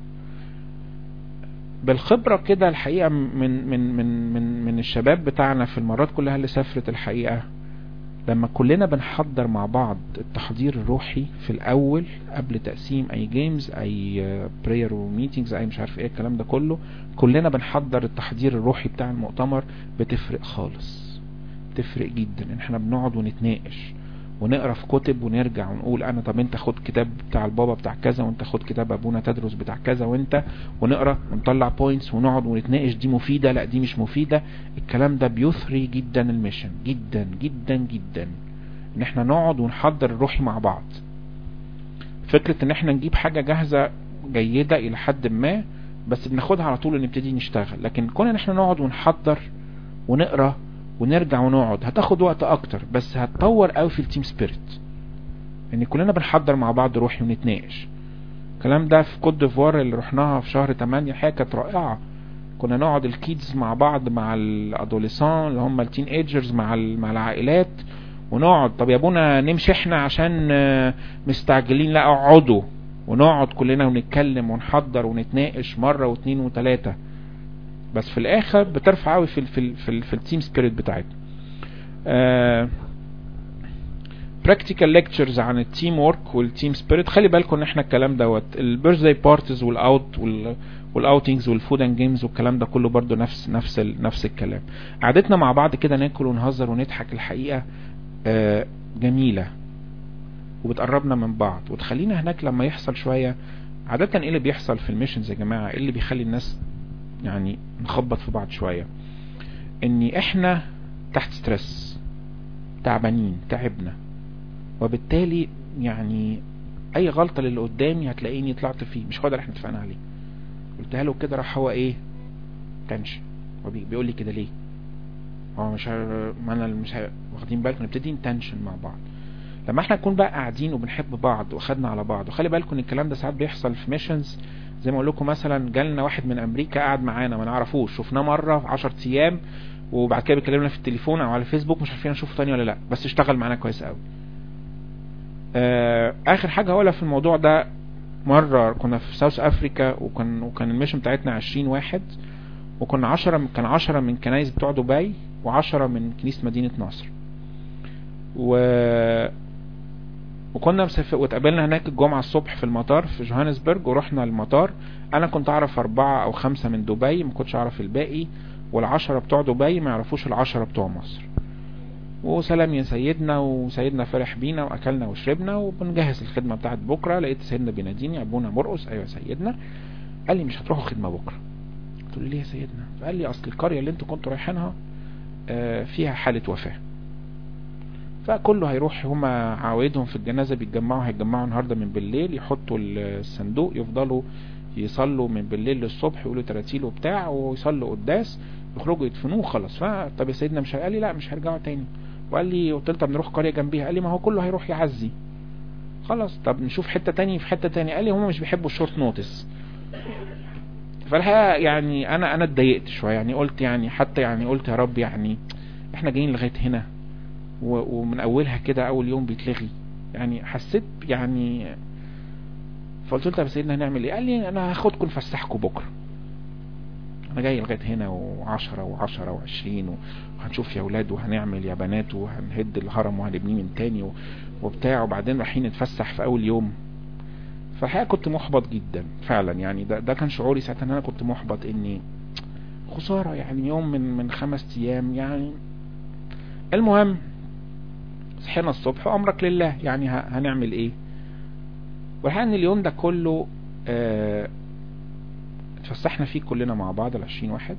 بالخبرة كده الحقيقة من من من من من الشباب بتاعنا في المرات كلها اللي سافرت الحقيقة لما كلنا بنحضر مع بعض التحضير الروحي في الاول قبل تقسيم اي جيمز اي براير وميتينجز اي مش عارف ايه الكلام ده كله كلنا بنحضر التحضير الروحي بتاع المؤتمر بتفرق خالص بتفرق جدا ان احنا بنقعد ونتناقش ونقرا في كتب ونرجع ونقول انا طب انت خد كتاب بتاع البابا بتاع كذا وانت خد كتاب ابونا تدرس بتاع كذا وانت ونقرا ونطلع بوينتس ونقعد ونتناقش دي مفيده لا دي مش مفيده الكلام ده بيثري جدا الميشن جدا جدا جدا ان احنا نقعد ونحضر الروحي مع بعض فكره ان احنا نجيب حاجه جاهزه جيده الى حد ما بس بناخدها على طول ونبتدي نشتغل لكن كون ان احنا نقعد ونحضر ونقرا ونرجع ونقعد هتاخد وقت اكتر بس هتطور قوي في التيم سبيريت ان يعني كلنا بنحضر مع بعض روحي ونتناقش الكلام ده في كوت ديفوار اللي رحناها في شهر 8 حاجه كانت رائعه كنا نقعد الكيدز مع بعض مع الادوليسان اللي هم التين ايجرز مع مع العائلات ونقعد طب يا ابونا نمشي احنا عشان آه، مستعجلين لا اقعدوا ونقعد كلنا ونتكلم ونحضر ونتناقش مرة واثنين وثلاثة بس في الاخر بترفع قوي في ال في ال في, ال في التيم سبيريت بتاعتنا آه براكتيكال ليكتشرز عن التيم ورك والتيم سبيريت خلي بالكم ان احنا الكلام دوت البيرثداي بارتيز والاوت والاوتنجز والفود اند جيمز والكلام ده كله برضو نفس نفس ال نفس الكلام قعدتنا مع بعض كده ناكل ونهزر ونضحك الحقيقه آه جميله وبتقربنا من بعض وتخلينا هناك لما يحصل شويه عاده ايه اللي بيحصل في الميشنز يا جماعه ايه اللي بيخلي الناس يعني نخبط في بعض شويه ان احنا تحت ستريس تعبانين تعبنا وبالتالي يعني اي غلطه للي قدامي هتلاقيني طلعت فيه مش هو ده اللي احنا اتفقنا عليه قلتها له كده راح هو ايه تنشن هو بي- بيقول لي كده ليه هو مش ه- ما انا مش ه- واخدين بالكم نبتدي نتنشن مع بعض لما احنا نكون بقى قاعدين وبنحب بعض واخدنا على بعض وخلي بالكم ان الكلام ده ساعات بيحصل في ميشنز زي ما اقول لكم مثلا جالنا واحد من امريكا قاعد معانا ما نعرفوش شفناه مره 10 ايام وبعد كده بيكلمنا في التليفون او على الفيسبوك مش عارفين نشوفه تاني ولا لا بس اشتغل معانا كويس قوي آه اخر حاجه هقولها في الموضوع ده مره كنا في ساوث افريكا وكان وكان الميشن بتاعتنا 20 واحد وكنا 10 كان 10 من كنايس بتوع دبي و10 من كنيسه مدينه نصر و وكنا مسافر واتقابلنا هناك الجمعة الصبح في المطار في جوهانسبرج ورحنا المطار انا كنت اعرف اربعة او خمسة من دبي ما كنتش اعرف الباقي والعشرة بتوع دبي ما يعرفوش العشرة بتوع مصر وسلام يا سيدنا وسيدنا فرح بينا واكلنا وشربنا وبنجهز الخدمة بتاعت بكرة لقيت سيدنا بيناديني ابونا مرقص ايوه يا سيدنا قال لي مش هتروحوا خدمة بكرة قلت له ليه يا سيدنا فقال لي اصل القرية اللي انتوا كنتوا رايحينها آه، فيها حالة وفاة فكله هيروح هما عوايدهم في الجنازة بيتجمعوا هيتجمعوا النهاردة من بالليل يحطوا الصندوق يفضلوا يصلوا من بالليل للصبح يقولوا تراتيل وبتاع ويصلوا قداس يخرجوا يدفنوه خلاص فطب يا سيدنا مش قال لي لا مش هيرجعوا تاني وقال لي قلت له طب نروح قرية جنبيها قال لي ما هو كله هيروح يعزي خلاص طب نشوف حتة تاني في حتة تاني قال لي هما مش بيحبوا الشورت نوتس فالحقيقة يعني انا انا اتضايقت شوية يعني قلت يعني حتى يعني قلت يا رب يعني احنا جايين لغاية هنا و- ومن اولها كده اول يوم بيتلغي يعني حسيت يعني فقلت له طب يا سيدنا هنعمل ايه قال لي انا هاخدكم نفسحكم بكره انا جاي لغايه هنا وعشرة وعشرة وعشرين وهنشوف يا اولاد وهنعمل يا بنات وهنهد الهرم وهنبنيه من تاني و- وبتاع وبعدين رايحين نتفسح في اول يوم فالحقيقه كنت محبط جدا فعلا يعني ده, ده كان شعوري ساعتها ان انا كنت محبط اني خساره يعني يوم من من خمس ايام يعني المهم صحينا الصبح وامرك لله يعني ه- هنعمل ايه والحقيقه ان اليوم ده كله آه، اتفسحنا فيه كلنا مع بعض العشرين واحد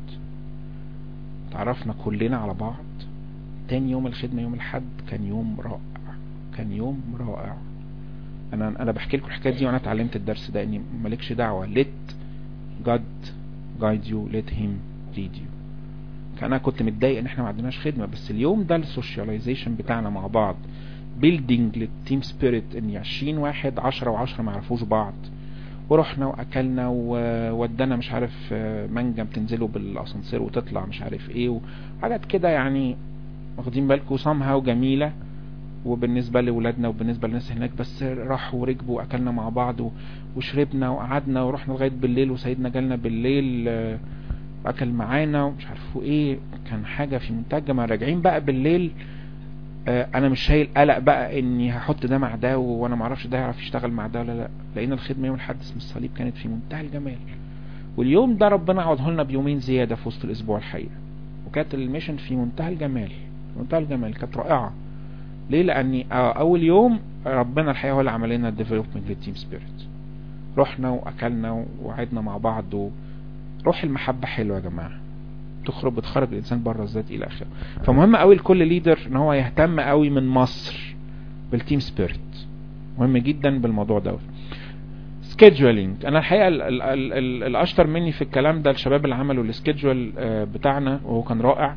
تعرفنا كلنا على بعض تاني يوم الخدمة يوم الحد كان يوم رائع كان يوم رائع انا انا بحكي لكم الحكايه دي وانا اتعلمت الدرس ده اني مالكش دعوه let God guide you let him lead you كان انا كنت متضايق ان احنا ما عندناش خدمه بس اليوم ده السوشياليزيشن بتاعنا مع بعض بيلدينج للتيم سبيريت ان 20 واحد 10 و10 ما يعرفوش بعض ورحنا واكلنا وودانا مش عارف آه، منجم بتنزلوا بالاسانسير وتطلع مش عارف ايه وحاجات كده يعني واخدين بالكم somehow جميله وبالنسبه لاولادنا وبالنسبه للناس هناك بس راحوا وركبوا واكلنا مع بعض و- وشربنا وقعدنا ورحنا لغايه بالليل وسيدنا جالنا بالليل آه، واكل معانا ومش عارفوا ايه كان حاجه في منتهى الجمال راجعين بقى بالليل آه، انا مش شايل قلق بقى اني هحط ده مع ده وانا معرفش ده يعرف يشتغل مع ده ولا لا لقينا الخدمه يوم الحد اسم الصليب كانت في منتهى الجمال واليوم ده ربنا عوضه لنا بيومين زياده في وسط الاسبوع الحقيقه وكانت الميشن في منتهى الجمال في منتهى الجمال كانت رائعه ليه لاني آه، اول يوم ربنا الحقيقه هو اللي عمل لنا الديفلوبمنت للتيم سبيريت رحنا واكلنا وقعدنا مع بعض و... روح المحبه حلوه يا جماعه تخرج بتخرج الانسان بره الذات الى اخره فمهم قوي لكل ليدر ان هو يهتم قوي من مصر بالتيم سبيريت مهم جدا بالموضوع دوت سكيدجولينج انا الحقيقه ال ال ال ال الاشطر مني في الكلام ده الشباب اللي عملوا السكيدجول آه، بتاعنا وهو كان رائع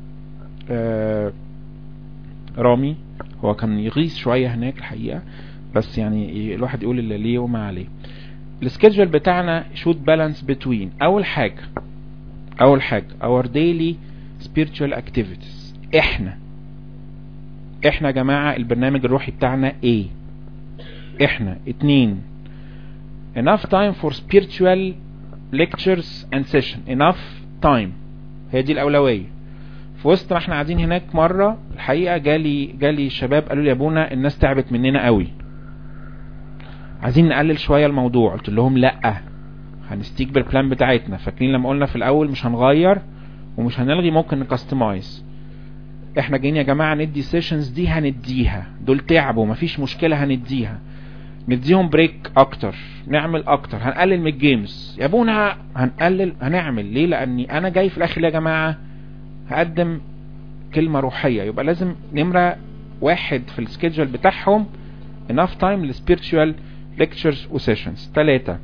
آه، رامي هو كان يغيظ شويه هناك الحقيقه بس يعني الواحد يقول اللي ليه وما عليه السكيدجول بتاعنا should balance between اول حاجه اول حاجه our daily spiritual activities احنا احنا يا جماعة البرنامج الروحي بتاعنا ايه احنا اتنين enough time for spiritual lectures and session enough time هي دي الاولوية في وسط ما احنا قاعدين هناك مرة الحقيقة جالي جالي شباب قالوا لي يا ابونا الناس تعبت مننا قوي عايزين نقلل شوية الموضوع قلت لهم لا هنستيك بالبلان بتاعتنا فاكرين لما قلنا في الاول مش هنغير ومش هنلغي ممكن نكستمايز احنا جايين يا جماعة ندي سيشنز دي هنديها دول تعبوا مفيش مشكلة هنديها نديهم بريك اكتر نعمل اكتر هنقلل من الجيمز يا ابونا هنقلل هنعمل ليه لاني انا جاي في الاخر يا جماعة هقدم كلمة روحية يبقى لازم نمرة واحد في السكيدجول بتاعهم enough time للspiritual lectures وسيشنز ثلاثة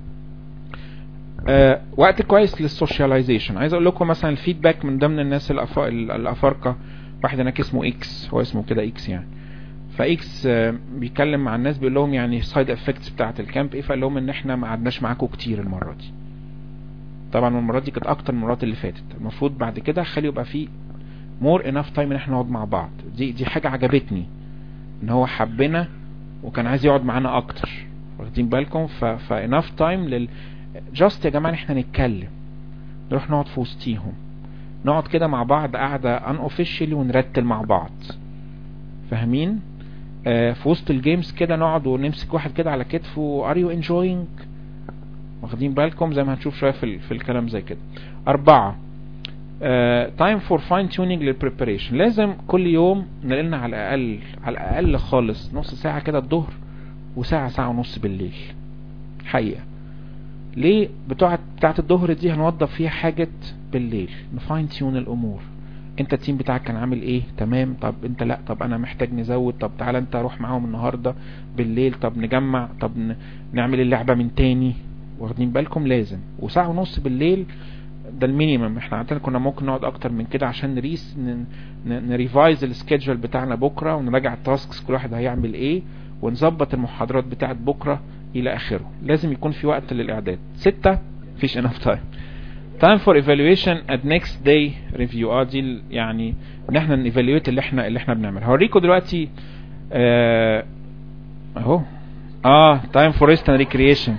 آه وقت كويس للسوشياليزيشن عايز اقول لكم مثلا الفيدباك من ضمن الناس الأف... الافارقه واحد هناك اسمه اكس هو اسمه كده اكس يعني فاكس آه بيتكلم مع الناس بيقول لهم يعني سايد افكتس بتاعه الكامب ايه فقال لهم ان احنا ما قعدناش معاكم كتير المره دي طبعا المره دي كانت اكتر من المرات اللي فاتت المفروض بعد كده خلي يبقى في مور انف تايم ان احنا نقعد مع بعض دي دي حاجه عجبتني ان هو حبنا وكان عايز يقعد معانا اكتر واخدين بالكم ف فانف تايم لل جاست يا جماعه احنا نتكلم نروح نقعد في وسطيهم نقعد كده مع بعض قاعده ان اوفيشلي ونرتل مع بعض فاهمين آه في وسط الجيمز كده نقعد ونمسك واحد كده على كتفه ار يو انجوينج واخدين بالكم زي ما هنشوف شويه في, في الكلام زي كده أربعة تايم فور فاين تيونينج للبريباريشن لازم كل يوم نلاقي على الأقل على الأقل خالص نص ساعة كده الظهر وساعة ساعة ونص بالليل حقيقة ليه بتوع بتاعت الظهر دي هنوضف فيها حاجة بالليل نفاين تيون الأمور انت التيم بتاعك كان عامل ايه تمام طب انت لا طب انا محتاج نزود طب تعالى انت روح معاهم النهاردة بالليل طب نجمع طب نعمل اللعبة من تاني واخدين بالكم لازم وساعة ونص بالليل ده المينيمم احنا عندنا كنا ممكن نقعد اكتر من كده عشان نريس نريفايز السكيدجول بتاعنا بكرة ونراجع التاسكس كل واحد هيعمل ايه ونظبط المحاضرات بتاعت بكرة الى اخره لازم يكون في وقت للاعداد ستة فيش enough time time for evaluation at next day review اه دي يعني ان احنا نيفاليويت اللي احنا اللي احنا بنعمله هوريكم دلوقتي اه اهو اه time for rest and recreation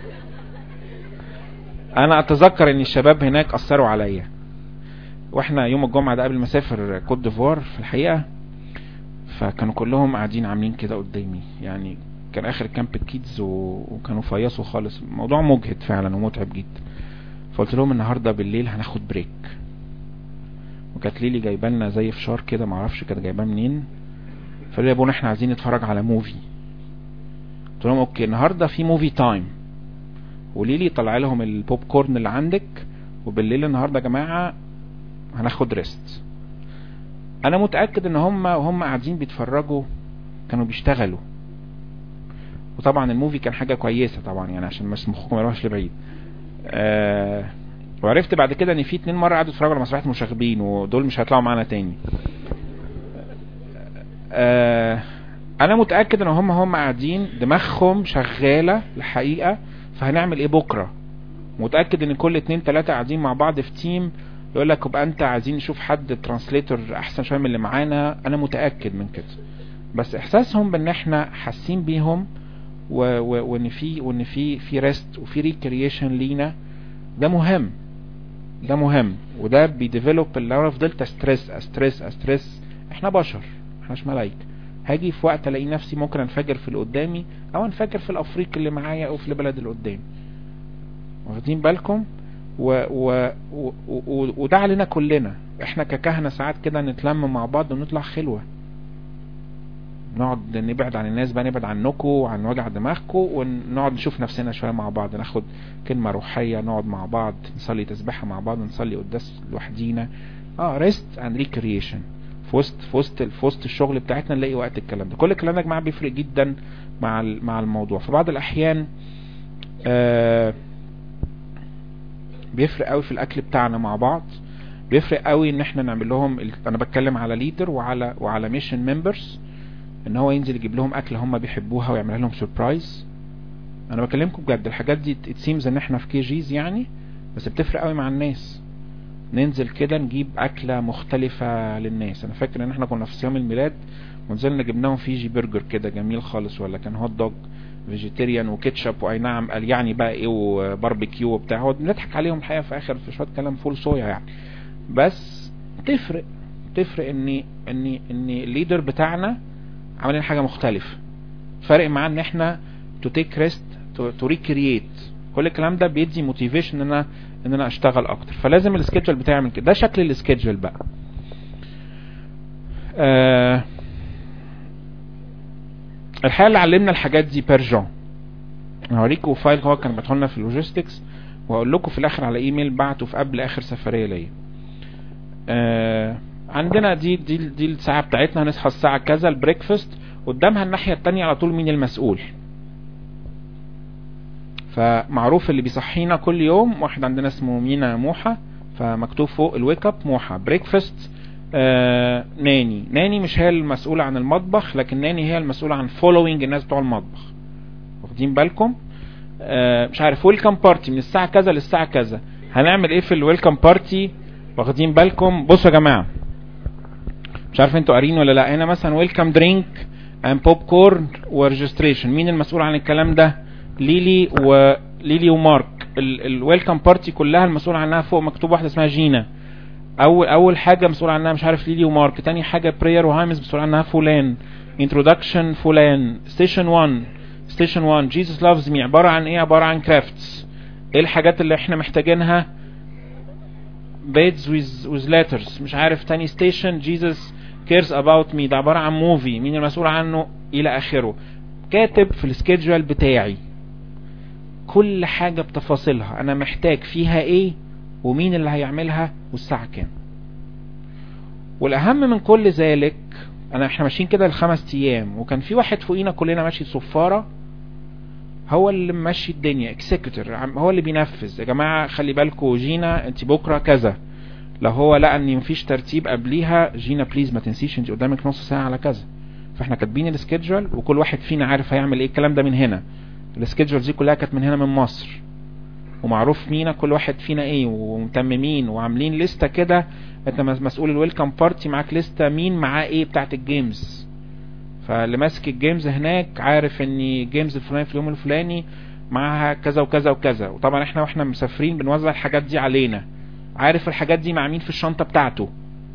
انا اتذكر ان الشباب هناك اثروا عليا واحنا يوم الجمعة ده قبل ما اسافر كوت ديفوار في الحقيقة فكانوا كلهم قاعدين عاملين كده قدامي يعني كان اخر كامب كيدز وكانوا فيصوا خالص الموضوع مجهد فعلا ومتعب جدا فقلت لهم النهارده بالليل هناخد بريك وكانت ليلي جايبه لنا زي فشار كده معرفش كانت جايباه منين فقالوا لي يا ابونا احنا عايزين نتفرج على موفي قلت لهم اوكي النهارده في موفي تايم وليلي طلع لهم البوب كورن اللي عندك وبالليل النهارده يا جماعه هناخد ريست انا متاكد ان هم وهم قاعدين بيتفرجوا كانوا بيشتغلوا وطبعا الموفي كان حاجه كويسه طبعا يعني عشان مش مخكم ما يروحش لبعيد آه وعرفت بعد كده ان في اتنين مره قعدوا يتفرجوا على مسرحيه مشاغبين ودول مش هيطلعوا معانا تاني آه انا متاكد ان هم هم قاعدين دماغهم شغاله الحقيقه فهنعمل ايه بكره متاكد ان كل اتنين تلاته قاعدين مع بعض في تيم يقول لك يبقى انت عايزين نشوف حد ترانسليتور احسن شويه من اللي معانا انا متاكد من كده بس احساسهم بان احنا حاسين بيهم وان في وان في في ريست وفي ريكريشن لينا ده مهم ده مهم وده بيديفلوب اللي انا فضلت استريس استريس استريس احنا بشر احنا مش ملايكه هاجي في وقت الاقي نفسي ممكن انفجر في اللي قدامي او انفجر في الافريق اللي معايا او في البلد اللي قدامي واخدين بالكم و و و و وده علينا كلنا احنا ككهنه ساعات كده نتلم مع بعض ونطلع خلوه نقعد نبعد عن الناس بقى نبعد عنكم وعن وجع دماغكم ونقعد نشوف نفسنا شويه مع بعض ناخد كلمه روحيه نقعد مع بعض نصلي تسبيحه مع بعض نصلي قداس لوحدينا اه ريست اند ريكريشن في وسط في وسط في وسط الشغل بتاعتنا نلاقي وقت الكلام ده كل الكلام ده يا جماعه بيفرق جدا مع مع الموضوع في بعض الاحيان آه بيفرق قوي في الاكل بتاعنا مع بعض بيفرق قوي ان احنا نعمل لهم انا بتكلم على ليدر وعلى وعلى ميشن ممبرز ان هو ينزل يجيب لهم اكل هم بيحبوها ويعملها لهم سربرايز انا بكلمكم بجد الحاجات دي ات سيمز ان احنا في كي جيز يعني بس بتفرق قوي مع الناس ننزل كده نجيب اكلة مختلفة للناس انا فاكر ان احنا كنا في صيام الميلاد ونزلنا جبناهم فيجي برجر كده جميل خالص ولا كان هوت دوج فيجيتيريان وكيتشب واي نعم قال يعني بقى ايه وباربيكيو وبتاع هو بنضحك عليهم الحقيقه في اخر في شويه كلام فول صويا يعني بس تفرق تفرق ان ان ان الليدر بتاعنا عاملين حاجه مختلفه فرق معاه ان احنا تو تيك ريست تو ريكرييت كل الكلام ده بيدي موتيفيشن ان انا ان انا اشتغل اكتر فلازم السكيدجول بتاعي يعمل كده ده شكل السكيدجول بقى آه الحقيقه اللي علمنا الحاجات دي بيرجون هوريكم فايل هو كان بعته لنا في اللوجيستكس وهقول لكم في الاخر على ايميل بعته في قبل اخر سفريه ليا آه عندنا دي دي دي الساعه بتاعتنا هنصحى الساعه كذا البريكفاست قدامها الناحيه التانية على طول مين المسؤول فمعروف اللي بيصحينا كل يوم واحد عندنا اسمه مينا موحة فمكتوب فوق الويك اب موحة بريكفاست آه ناني ناني مش هي المسؤولة عن المطبخ لكن ناني هي المسؤولة عن فولوينج الناس بتوع المطبخ واخدين بالكم آه مش عارف ويلكم بارتي من الساعة كذا للساعة كذا هنعمل ايه في الويلكم بارتي واخدين بالكم بصوا يا جماعة مش عارف انتوا قارين ولا لا هنا مثلا ويلكم درينك اند بوب كورن وريجستريشن مين المسؤول عن الكلام ده ليلي وليلي ومارك الويلكم بارتي كلها المسؤول عنها فوق مكتوب واحده اسمها جينا اول اول حاجه مسؤول عنها مش عارف ليلي ومارك تاني حاجه براير وهايمز مسؤول عنها فلان انترودكشن فلان ستيشن 1 ستيشن 1 جيسس لافز مي عباره عن ايه عباره عن كرافتس ايه الحاجات اللي احنا محتاجينها بيدز ويز ويز letters مش عارف تاني ستيشن جيسس كيرز اباوت مي ده عباره عن موفي مين المسؤول عنه الى اخره كاتب في السكيدجول بتاعي كل حاجة بتفاصيلها انا محتاج فيها ايه ومين اللي هيعملها والساعة كام والاهم من كل ذلك انا احنا ماشيين كده الخمس ايام وكان في واحد فوقينا كلنا ماشي صفارة هو اللي ماشي الدنيا اكسكتور هو اللي بينفذ يا جماعة خلي بالكوا جينا انت بكرة كذا لو هو لقى ان مفيش ترتيب قبليها جينا بليز ما تنسيش انت قدامك نص ساعة على كذا فاحنا كاتبين السكيدجول وكل واحد فينا عارف هيعمل ايه الكلام ده من هنا السكيدجول دي كلها كانت من هنا من مصر ومعروف مينا كل واحد فينا ايه ومتممين وعاملين لستة كده انت مسؤول الويلكم بارتي معاك لستة مين معاه ايه بتاعت الجيمز فاللي ماسك الجيمز هناك عارف ان جيمز الفلاني في اليوم الفلاني معاها كذا وكذا وكذا وطبعا احنا واحنا مسافرين بنوزع الحاجات دي علينا عارف الحاجات دي مع مين في الشنطة بتاعته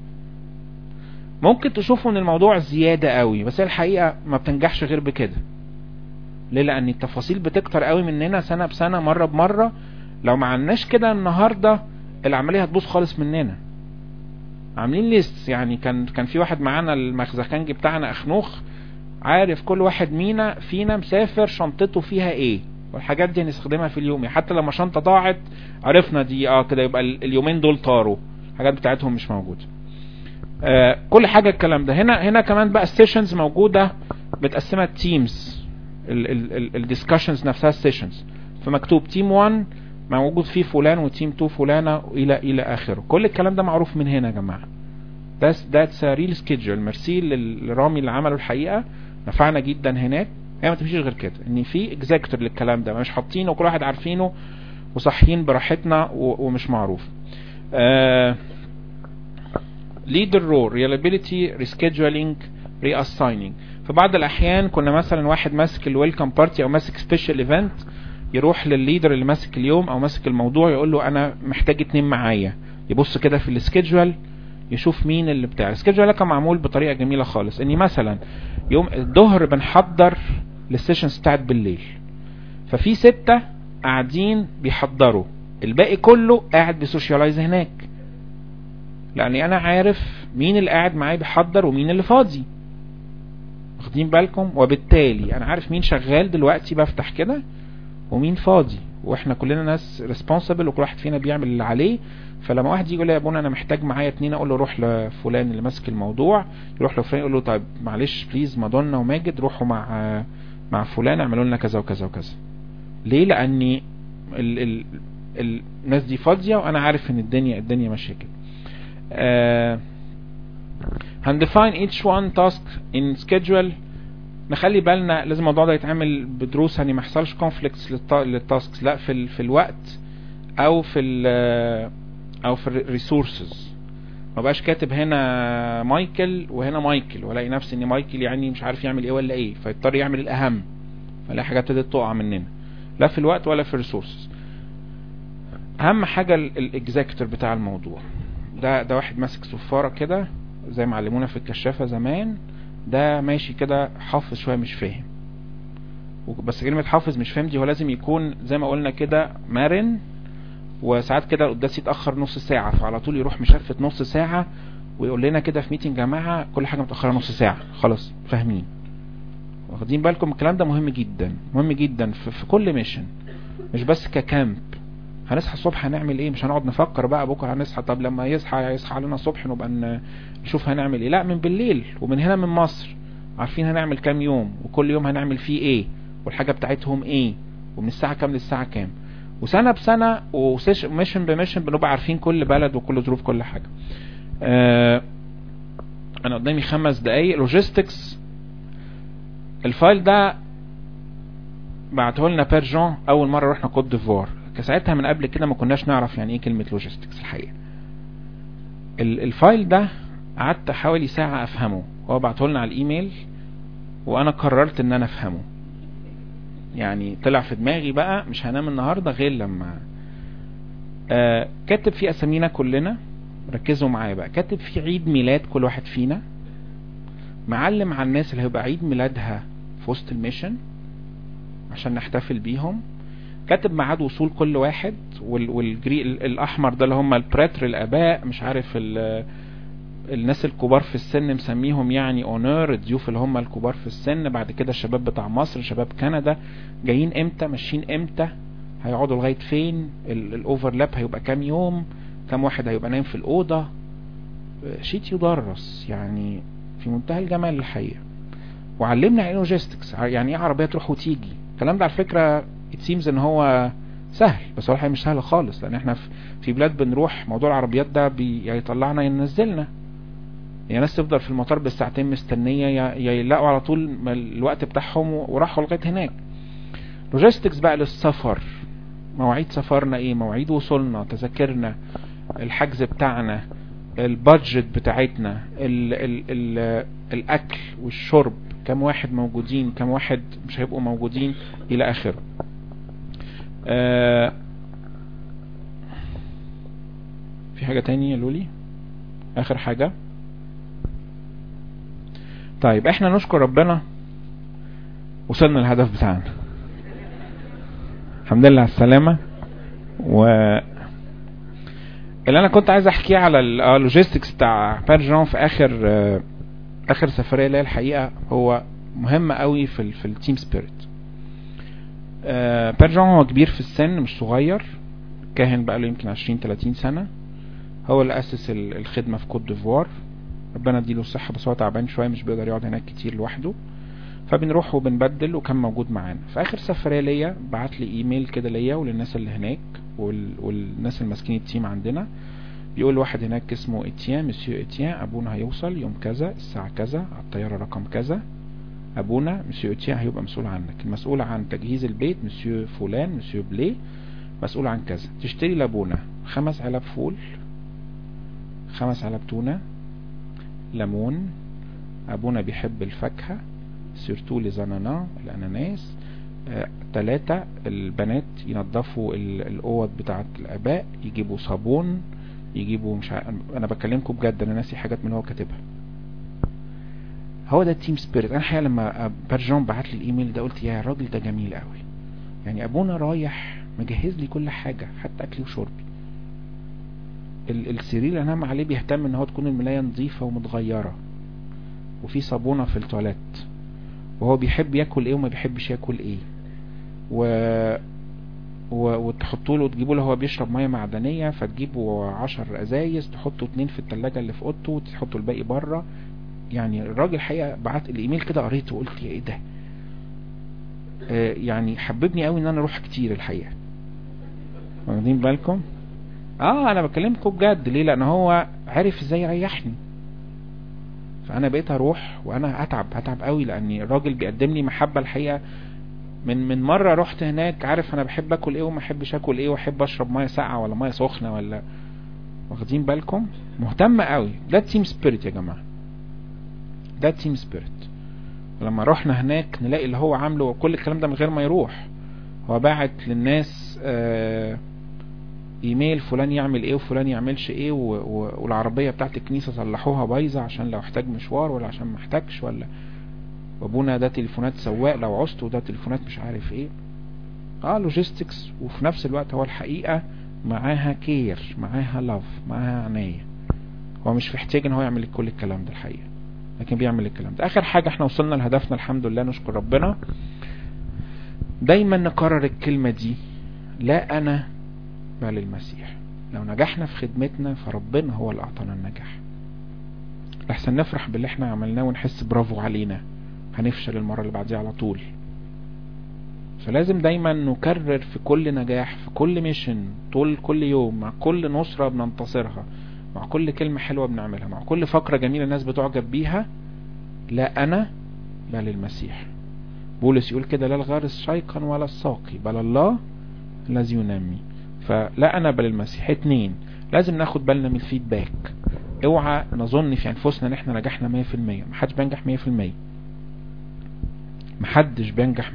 ممكن تشوفوا ان الموضوع زيادة قوي بس هي الحقيقة ما بتنجحش غير بكده ليه لان التفاصيل بتكتر قوي مننا سنة بسنة مرة بمرة لو ما عملناش كده النهاردة العملية هتبوظ خالص مننا عاملين ليست يعني كان كان في واحد معانا المخزخانجي بتاعنا اخنوخ عارف كل واحد مينا فينا مسافر شنطته فيها ايه والحاجات دي هنستخدمها في اليوم حتى لما شنطة ضاعت عرفنا دي اه كده يبقى اليومين دول طاروا الحاجات بتاعتهم مش موجوده آه كل حاجة الكلام ده هنا هنا كمان بقى ستيشنز موجودة متقسمة تيمز الديسكشنز نفسها ستيشنز فمكتوب تيم 1 موجود فيه فلان وتيم 2 فلانة الى الى اخره كل الكلام ده معروف من هنا يا جماعة that's that's a real schedule ميرسي للرامي اللي عمله الحقيقة نفعنا جدا هناك هي ما تمشيش غير كده ان في اكزيكتور للكلام ده مش حاطينه وكل واحد عارفينه وصاحيين براحتنا ومش معروف آه leader role reliability rescheduling reassigning في بعض الاحيان كنا مثلا واحد ماسك الويلكم بارتي او ماسك سبيشال ايفنت يروح للليدر اللي ماسك اليوم او ماسك الموضوع يقول له انا محتاج اتنين معايا يبص كده في السكيدجول يشوف مين اللي بتاع السكيدجول كان معمول بطريقه جميله خالص اني مثلا يوم الظهر بنحضر للسيشنز بتاعت بالليل ففي ستة قاعدين بيحضروا الباقي كله قاعد بيسوشيالايز هناك لاني انا عارف مين اللي قاعد معايا بيحضر ومين اللي فاضي واخدين بالكم وبالتالي انا عارف مين شغال دلوقتي بفتح كده ومين فاضي واحنا كلنا ناس ريسبونسبل وكل واحد فينا بيعمل اللي عليه فلما واحد يجي يقول لي يا ابونا انا محتاج معايا اتنين اقول له روح لفلان اللي ماسك الموضوع يروح لفلان يقول له طيب معلش بليز مادونا وماجد روحوا مع مع فلان اعملوا لنا كذا وكذا وكذا ليه لاني ال ال ال الناس دي فاضيه وانا عارف ان الدنيا الدنيا ماشيه كده uh, هندفاين each one task in schedule نخلي بالنا لازم الموضوع ده يتعمل بدروس يعني ما يحصلش conflicts للتاسكس لا في ال في الوقت او في ال او في الريسورسز ما بقاش كاتب هنا مايكل وهنا مايكل والاقي نفسي ان مايكل يعني مش عارف يعمل ايه ولا ايه فيضطر يعمل الاهم فلاقي حاجات ابتدت تقع مننا لا في الوقت ولا في الريسورسز اهم حاجه الاكزيكتور بتاع الموضوع ده ده واحد ماسك صفاره كده زي ما علمونا في الكشافه زمان ده ماشي كده حافظ شويه مش فاهم بس كلمه حافظ مش فاهم دي هو لازم يكون زي ما قلنا كده مرن وساعات كده القداس يتاخر نص ساعه فعلى طول يروح مشفت نص ساعه ويقول لنا كده في ميتنج جماعه كل حاجه متاخره نص ساعه خلاص فاهمين واخدين بالكم الكلام ده مهم جدا مهم جدا في, في كل ميشن مش بس ككامب هنصحى الصبح هنعمل ايه مش هنقعد نفكر بقى بكره هنصحى طب لما يصحى يصحى علينا الصبح نبقى نشوف هنعمل ايه لا من بالليل ومن هنا من مصر عارفين هنعمل كام يوم وكل يوم هنعمل فيه ايه والحاجه بتاعتهم ايه ومن الساعه كام للساعه كام وسنه بسنه وميشن بميشن بنبقى عارفين كل بلد وكل ظروف كل حاجه آه انا قدامي خمس دقايق لوجيستكس الفايل ده بعته لنا بيرجون اول مره رحنا كوت ديفوار ساعتها من قبل كده ما كناش نعرف يعني ايه كلمه لوجيستكس الحقيقه الفايل ده قعدت حوالي ساعه افهمه هو بعته لنا على الايميل وانا قررت ان انا افهمه يعني طلع في دماغي بقى مش هنام النهارده غير لما آه كاتب فيه اسامينا كلنا ركزوا معايا بقى كاتب فيه عيد ميلاد كل واحد فينا معلم على الناس اللي هيبقى عيد ميلادها في وسط الميشن عشان نحتفل بيهم كاتب ميعاد وصول كل واحد والجري الاحمر ده اللي هم البريتر الاباء مش عارف الناس الكبار في السن مسميهم يعني اونور الضيوف اللي هم الكبار في السن بعد كده الشباب بتاع مصر شباب كندا جايين امتى ماشيين امتى هيقعدوا لغايه فين الاوفرلاب هيبقى كام يوم كام واحد هيبقى نايم في الاوضه شيت يدرس يعني في منتهى الجمال الحقيقه وعلمنا يعني لوجيستكس يعني ايه عربيه تروح وتيجي الكلام ده على فكره ات سيمز ان هو سهل بس هو الحقيقه مش سهل خالص لان احنا في بلاد بنروح موضوع العربيات ده يطلعنا ينزلنا يا ناس تفضل في المطار بالساعتين مستنيه يا يلاقوا على طول الوقت بتاعهم وراحوا لغايه هناك لوجيستكس بقى للسفر مواعيد سفرنا ايه مواعيد وصولنا تذاكرنا الحجز بتاعنا البادجت بتاعتنا ال ال ال الاكل والشرب كم واحد موجودين كم واحد مش هيبقوا موجودين الى اخره آه في حاجة تانية يا لولي اخر حاجة طيب احنا نشكر ربنا وصلنا للهدف بتاعنا الحمد لله على السلامة و اللي انا كنت عايز احكيه على اللوجيستكس بتاع بيرجون في اخر اخر سفريه ليا الحقيقه هو مهم قوي في ال في التيم سبيريت بيرجون هو كبير في السن مش صغير كاهن بقى له يمكن 20 30 سنه هو اللي اسس الخدمه في كوت ديفوار ربنا اديله الصحه بس هو تعبان شويه مش بيقدر يقعد هناك كتير لوحده فبنروح وبنبدل وكان موجود معانا في اخر سفريه ليا بعت لي ايميل كده ليا وللناس اللي هناك وال... والناس اللي ماسكين التيم عندنا بيقول واحد هناك اسمه اتيان مسيو اتيان ابونا هيوصل يوم كذا الساعه كذا على الطياره رقم كذا ابونا مسيو اتيان هيبقى مسؤول عنك المسؤول عن تجهيز البيت مسيو فلان مسيو بلي مسؤول عن كذا تشتري لابونا خمس علب فول خمس علب تونه ليمون ابونا بيحب الفاكهه سيرتو لزنانا الاناناس ثلاثة البنات ينظفوا الاوض بتاعة الاباء يجيبوا صابون يجيبوا مش ع... انا بكلمكم بجد انا ناسي حاجات من اللي هو كاتبها هو ده التيم سبيريت انا الحقيقه لما برجون بعت لي الايميل ده قلت يا الراجل ده جميل قوي يعني ابونا رايح مجهز لي كل حاجه حتى اكلي وشربي السرير اللي انام عليه بيهتم ان هو تكون الملايه نظيفه ومتغيره وفي صابونه في التواليت وهو بيحب ياكل ايه وما بيحبش ياكل ايه و و... وتحطوا له وتجيبوا له هو بيشرب ميه معدنيه فتجيبوا عشر ازايز تحطوا اتنين في التلاجة اللي في اوضته وتحطوا الباقي بره يعني الراجل الحقيقه بعت الايميل كده قريته وقلت يا ايه ده آه يعني حببني قوي ان انا اروح كتير الحقيقه واخدين بالكم اه انا بكلمكم بجد ليه لان هو عرف ازاي يريحني فانا بقيت اروح وانا هتعب هتعب قوي لان الراجل بيقدم لي محبه الحقيقه من من مره رحت هناك عارف انا بحب اكل ايه وما احبش اكل ايه واحب اشرب ميه ساقعه ولا ميه سخنه ولا واخدين بالكم مهتم قوي ده تيم سبيريت يا جماعه ده تيم سبيريت ولما رحنا هناك نلاقي اللي هو عامله كل الكلام ده من غير ما يروح هو باعت للناس آه ايميل فلان يعمل ايه وفلان يعملش ايه و... و... والعربيه بتاعت الكنيسه صلحوها بايظه عشان لو احتاج مشوار ولا عشان ما احتاجش ولا وابونا ده تليفونات سواق لو عوزت وده تليفونات مش عارف ايه اه لوجيستكس وفي نفس الوقت هو الحقيقه معاها كير معاها لاف معاها عنايه هو مش محتاج ان هو يعمل كل الكلام ده الحقيقه لكن بيعمل الكلام ده اخر حاجه احنا وصلنا لهدفنا الحمد لله نشكر ربنا دايما نكرر الكلمه دي لا انا بل المسيح لو نجحنا في خدمتنا فربنا هو اللي اعطانا النجاح لحسن نفرح باللي احنا عملناه ونحس برافو علينا هنفشل المرة اللي بعديها على طول فلازم دايما نكرر في كل نجاح في كل ميشن طول كل يوم مع كل نصرة بننتصرها مع كل كلمة حلوة بنعملها مع كل فقرة جميلة الناس بتعجب بيها لا أنا بل المسيح بولس يقول كده لا الغارس شيقا ولا الساقي بل الله الذي ينمي فلا أنا بل المسيح اتنين لازم ناخد بالنا من الفيدباك اوعى نظن في انفسنا ان احنا نجحنا 100% محدش بينجح 100% محدش بينجح 100%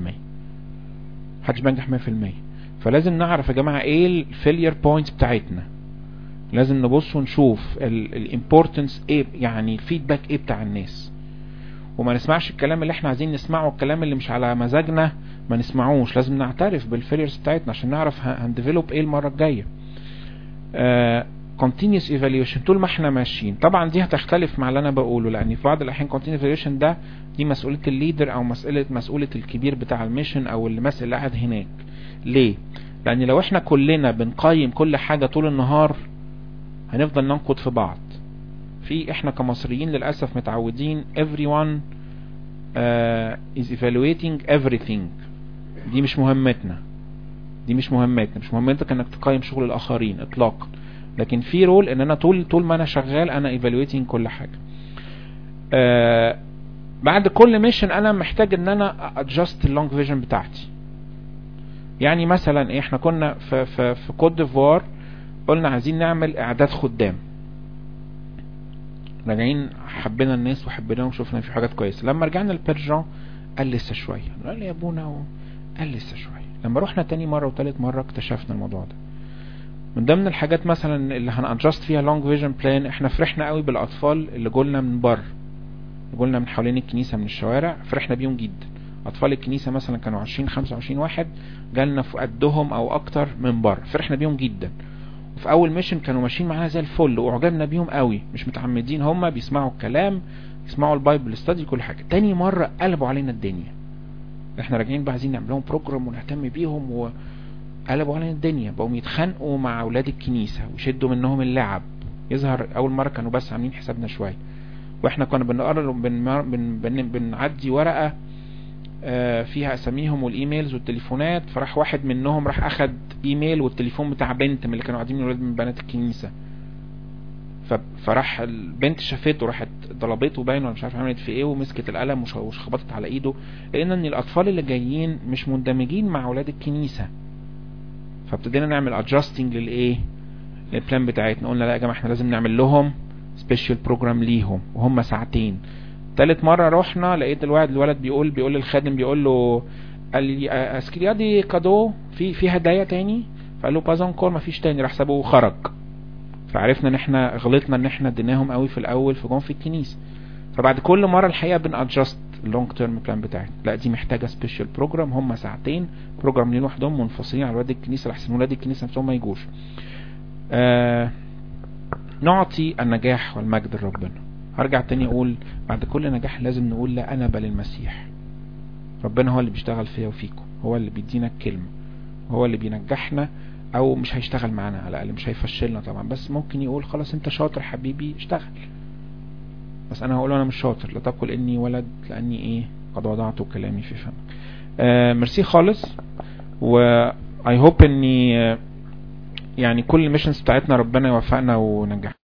محدش بينجح 100% فلازم نعرف يا جماعه ايه الفيلير بوينتس بتاعتنا لازم نبص ونشوف الامبورتنس ايه يعني الفيدباك ايه بتاع الناس وما نسمعش الكلام اللي احنا عايزين نسمعه الكلام اللي مش على مزاجنا ما نسمعوش لازم نعترف بالفيليرز بتاعتنا عشان نعرف هنديفلوب ايه المره الجايه آه continuous evaluation طول ما احنا ماشيين طبعا دي هتختلف مع اللي انا بقوله لان في بعض الاحيان continuous evaluation ده دي مسؤوليه الليدر او مساله مسؤوليه الكبير بتاع الميشن او اللي ماسك اللي قاعد هناك ليه لان لو احنا كلنا بنقيم كل حاجه طول النهار هنفضل ننقد في بعض في احنا كمصريين للاسف متعودين everyone uh, is evaluating everything دي مش مهمتنا دي مش مهمتنا مش مهمتك انك تقيم شغل الاخرين اطلاقا لكن في رول ان انا طول طول ما انا شغال انا ايفالويتنج كل حاجه آه بعد كل ميشن انا محتاج ان انا ادجست اللونج فيجن بتاعتي يعني مثلا ايه احنا كنا في في في كوت ديفوار قلنا عايزين نعمل اعداد خدام راجعين حبينا الناس وحبيناهم وشفنا في حاجات كويسه لما رجعنا لبيرجان قال لسه شويه قال لي يا ابونا و... قال لسه شويه لما رحنا تاني مره وتالت مره اكتشفنا الموضوع ده من ضمن الحاجات مثلا اللي هنادجست فيها لونج فيجن بلان احنا فرحنا قوي بالاطفال اللي جولنا من بره جولنا من حوالين الكنيسه من الشوارع فرحنا بيهم جدا اطفال الكنيسه مثلا كانوا 20 25 واحد جالنا في قدهم او اكتر من بره فرحنا بيهم جدا وفي اول ميشن كانوا ماشيين معانا زي الفل واعجبنا بيهم قوي مش متعمدين هم بيسمعوا الكلام يسمعوا البايبل ستادي كل حاجه تاني مره قلبوا علينا الدنيا احنا راجعين بقى عايزين نعمل لهم بروجرام ونهتم بيهم و... قلبوا علينا الدنيا بقوا يتخانقوا مع اولاد الكنيسه ويشدوا منهم اللعب يظهر اول مره كانوا بس عاملين حسابنا شويه واحنا كنا بنقرر بن بن بن بنعدي ورقه آه فيها اساميهم والايميلز والتليفونات فراح واحد منهم راح اخد ايميل والتليفون بتاع بنت من اللي كانوا قاعدين من ولاد من بنات الكنيسه فراح البنت شافته راحت ضربته باين ولا مش عارف عملت في ايه ومسكت القلم وخبطت على ايده لان ان الاطفال اللي جايين مش مندمجين مع اولاد الكنيسه فابتدينا نعمل ادجستنج للايه للبلان بتاعتنا قلنا لا يا جماعه احنا لازم نعمل لهم سبيشال بروجرام ليهم وهم ساعتين تالت مره رحنا لقيت الولد الولد بيقول بيقول للخادم بيقول له قال لي اسكريا دي كادو في في هدايا تاني فقال له بازون كور مفيش تاني راح سابه وخرج فعرفنا ان احنا غلطنا ان احنا اديناهم قوي في الاول في جون في الكنيسه فبعد كل مره الحقيقه بنادجست اللونج تيرم بلان بتاعتنا لا دي محتاجه سبيشال بروجرام هم ساعتين بروجرام لوحدهم منفصلين عن ولاد الكنيسه لحسن ولاد الكنيسه نفسهم ما يجوش آه نعطي النجاح والمجد لربنا هرجع تاني اقول بعد كل نجاح لازم نقول لا انا بل المسيح ربنا هو اللي بيشتغل فيا وفيكم هو اللي بيدينا الكلمه هو اللي بينجحنا او مش هيشتغل معانا على الاقل مش هيفشلنا طبعا بس ممكن يقول خلاص انت شاطر حبيبي اشتغل بس انا هقول انا مش شاطر لا تقل اني ولد لاني ايه قد وضعت كلامي في فمك آه ميرسي خالص و اي هوب اني آه يعني كل الميشنز بتاعتنا ربنا يوفقنا وننجح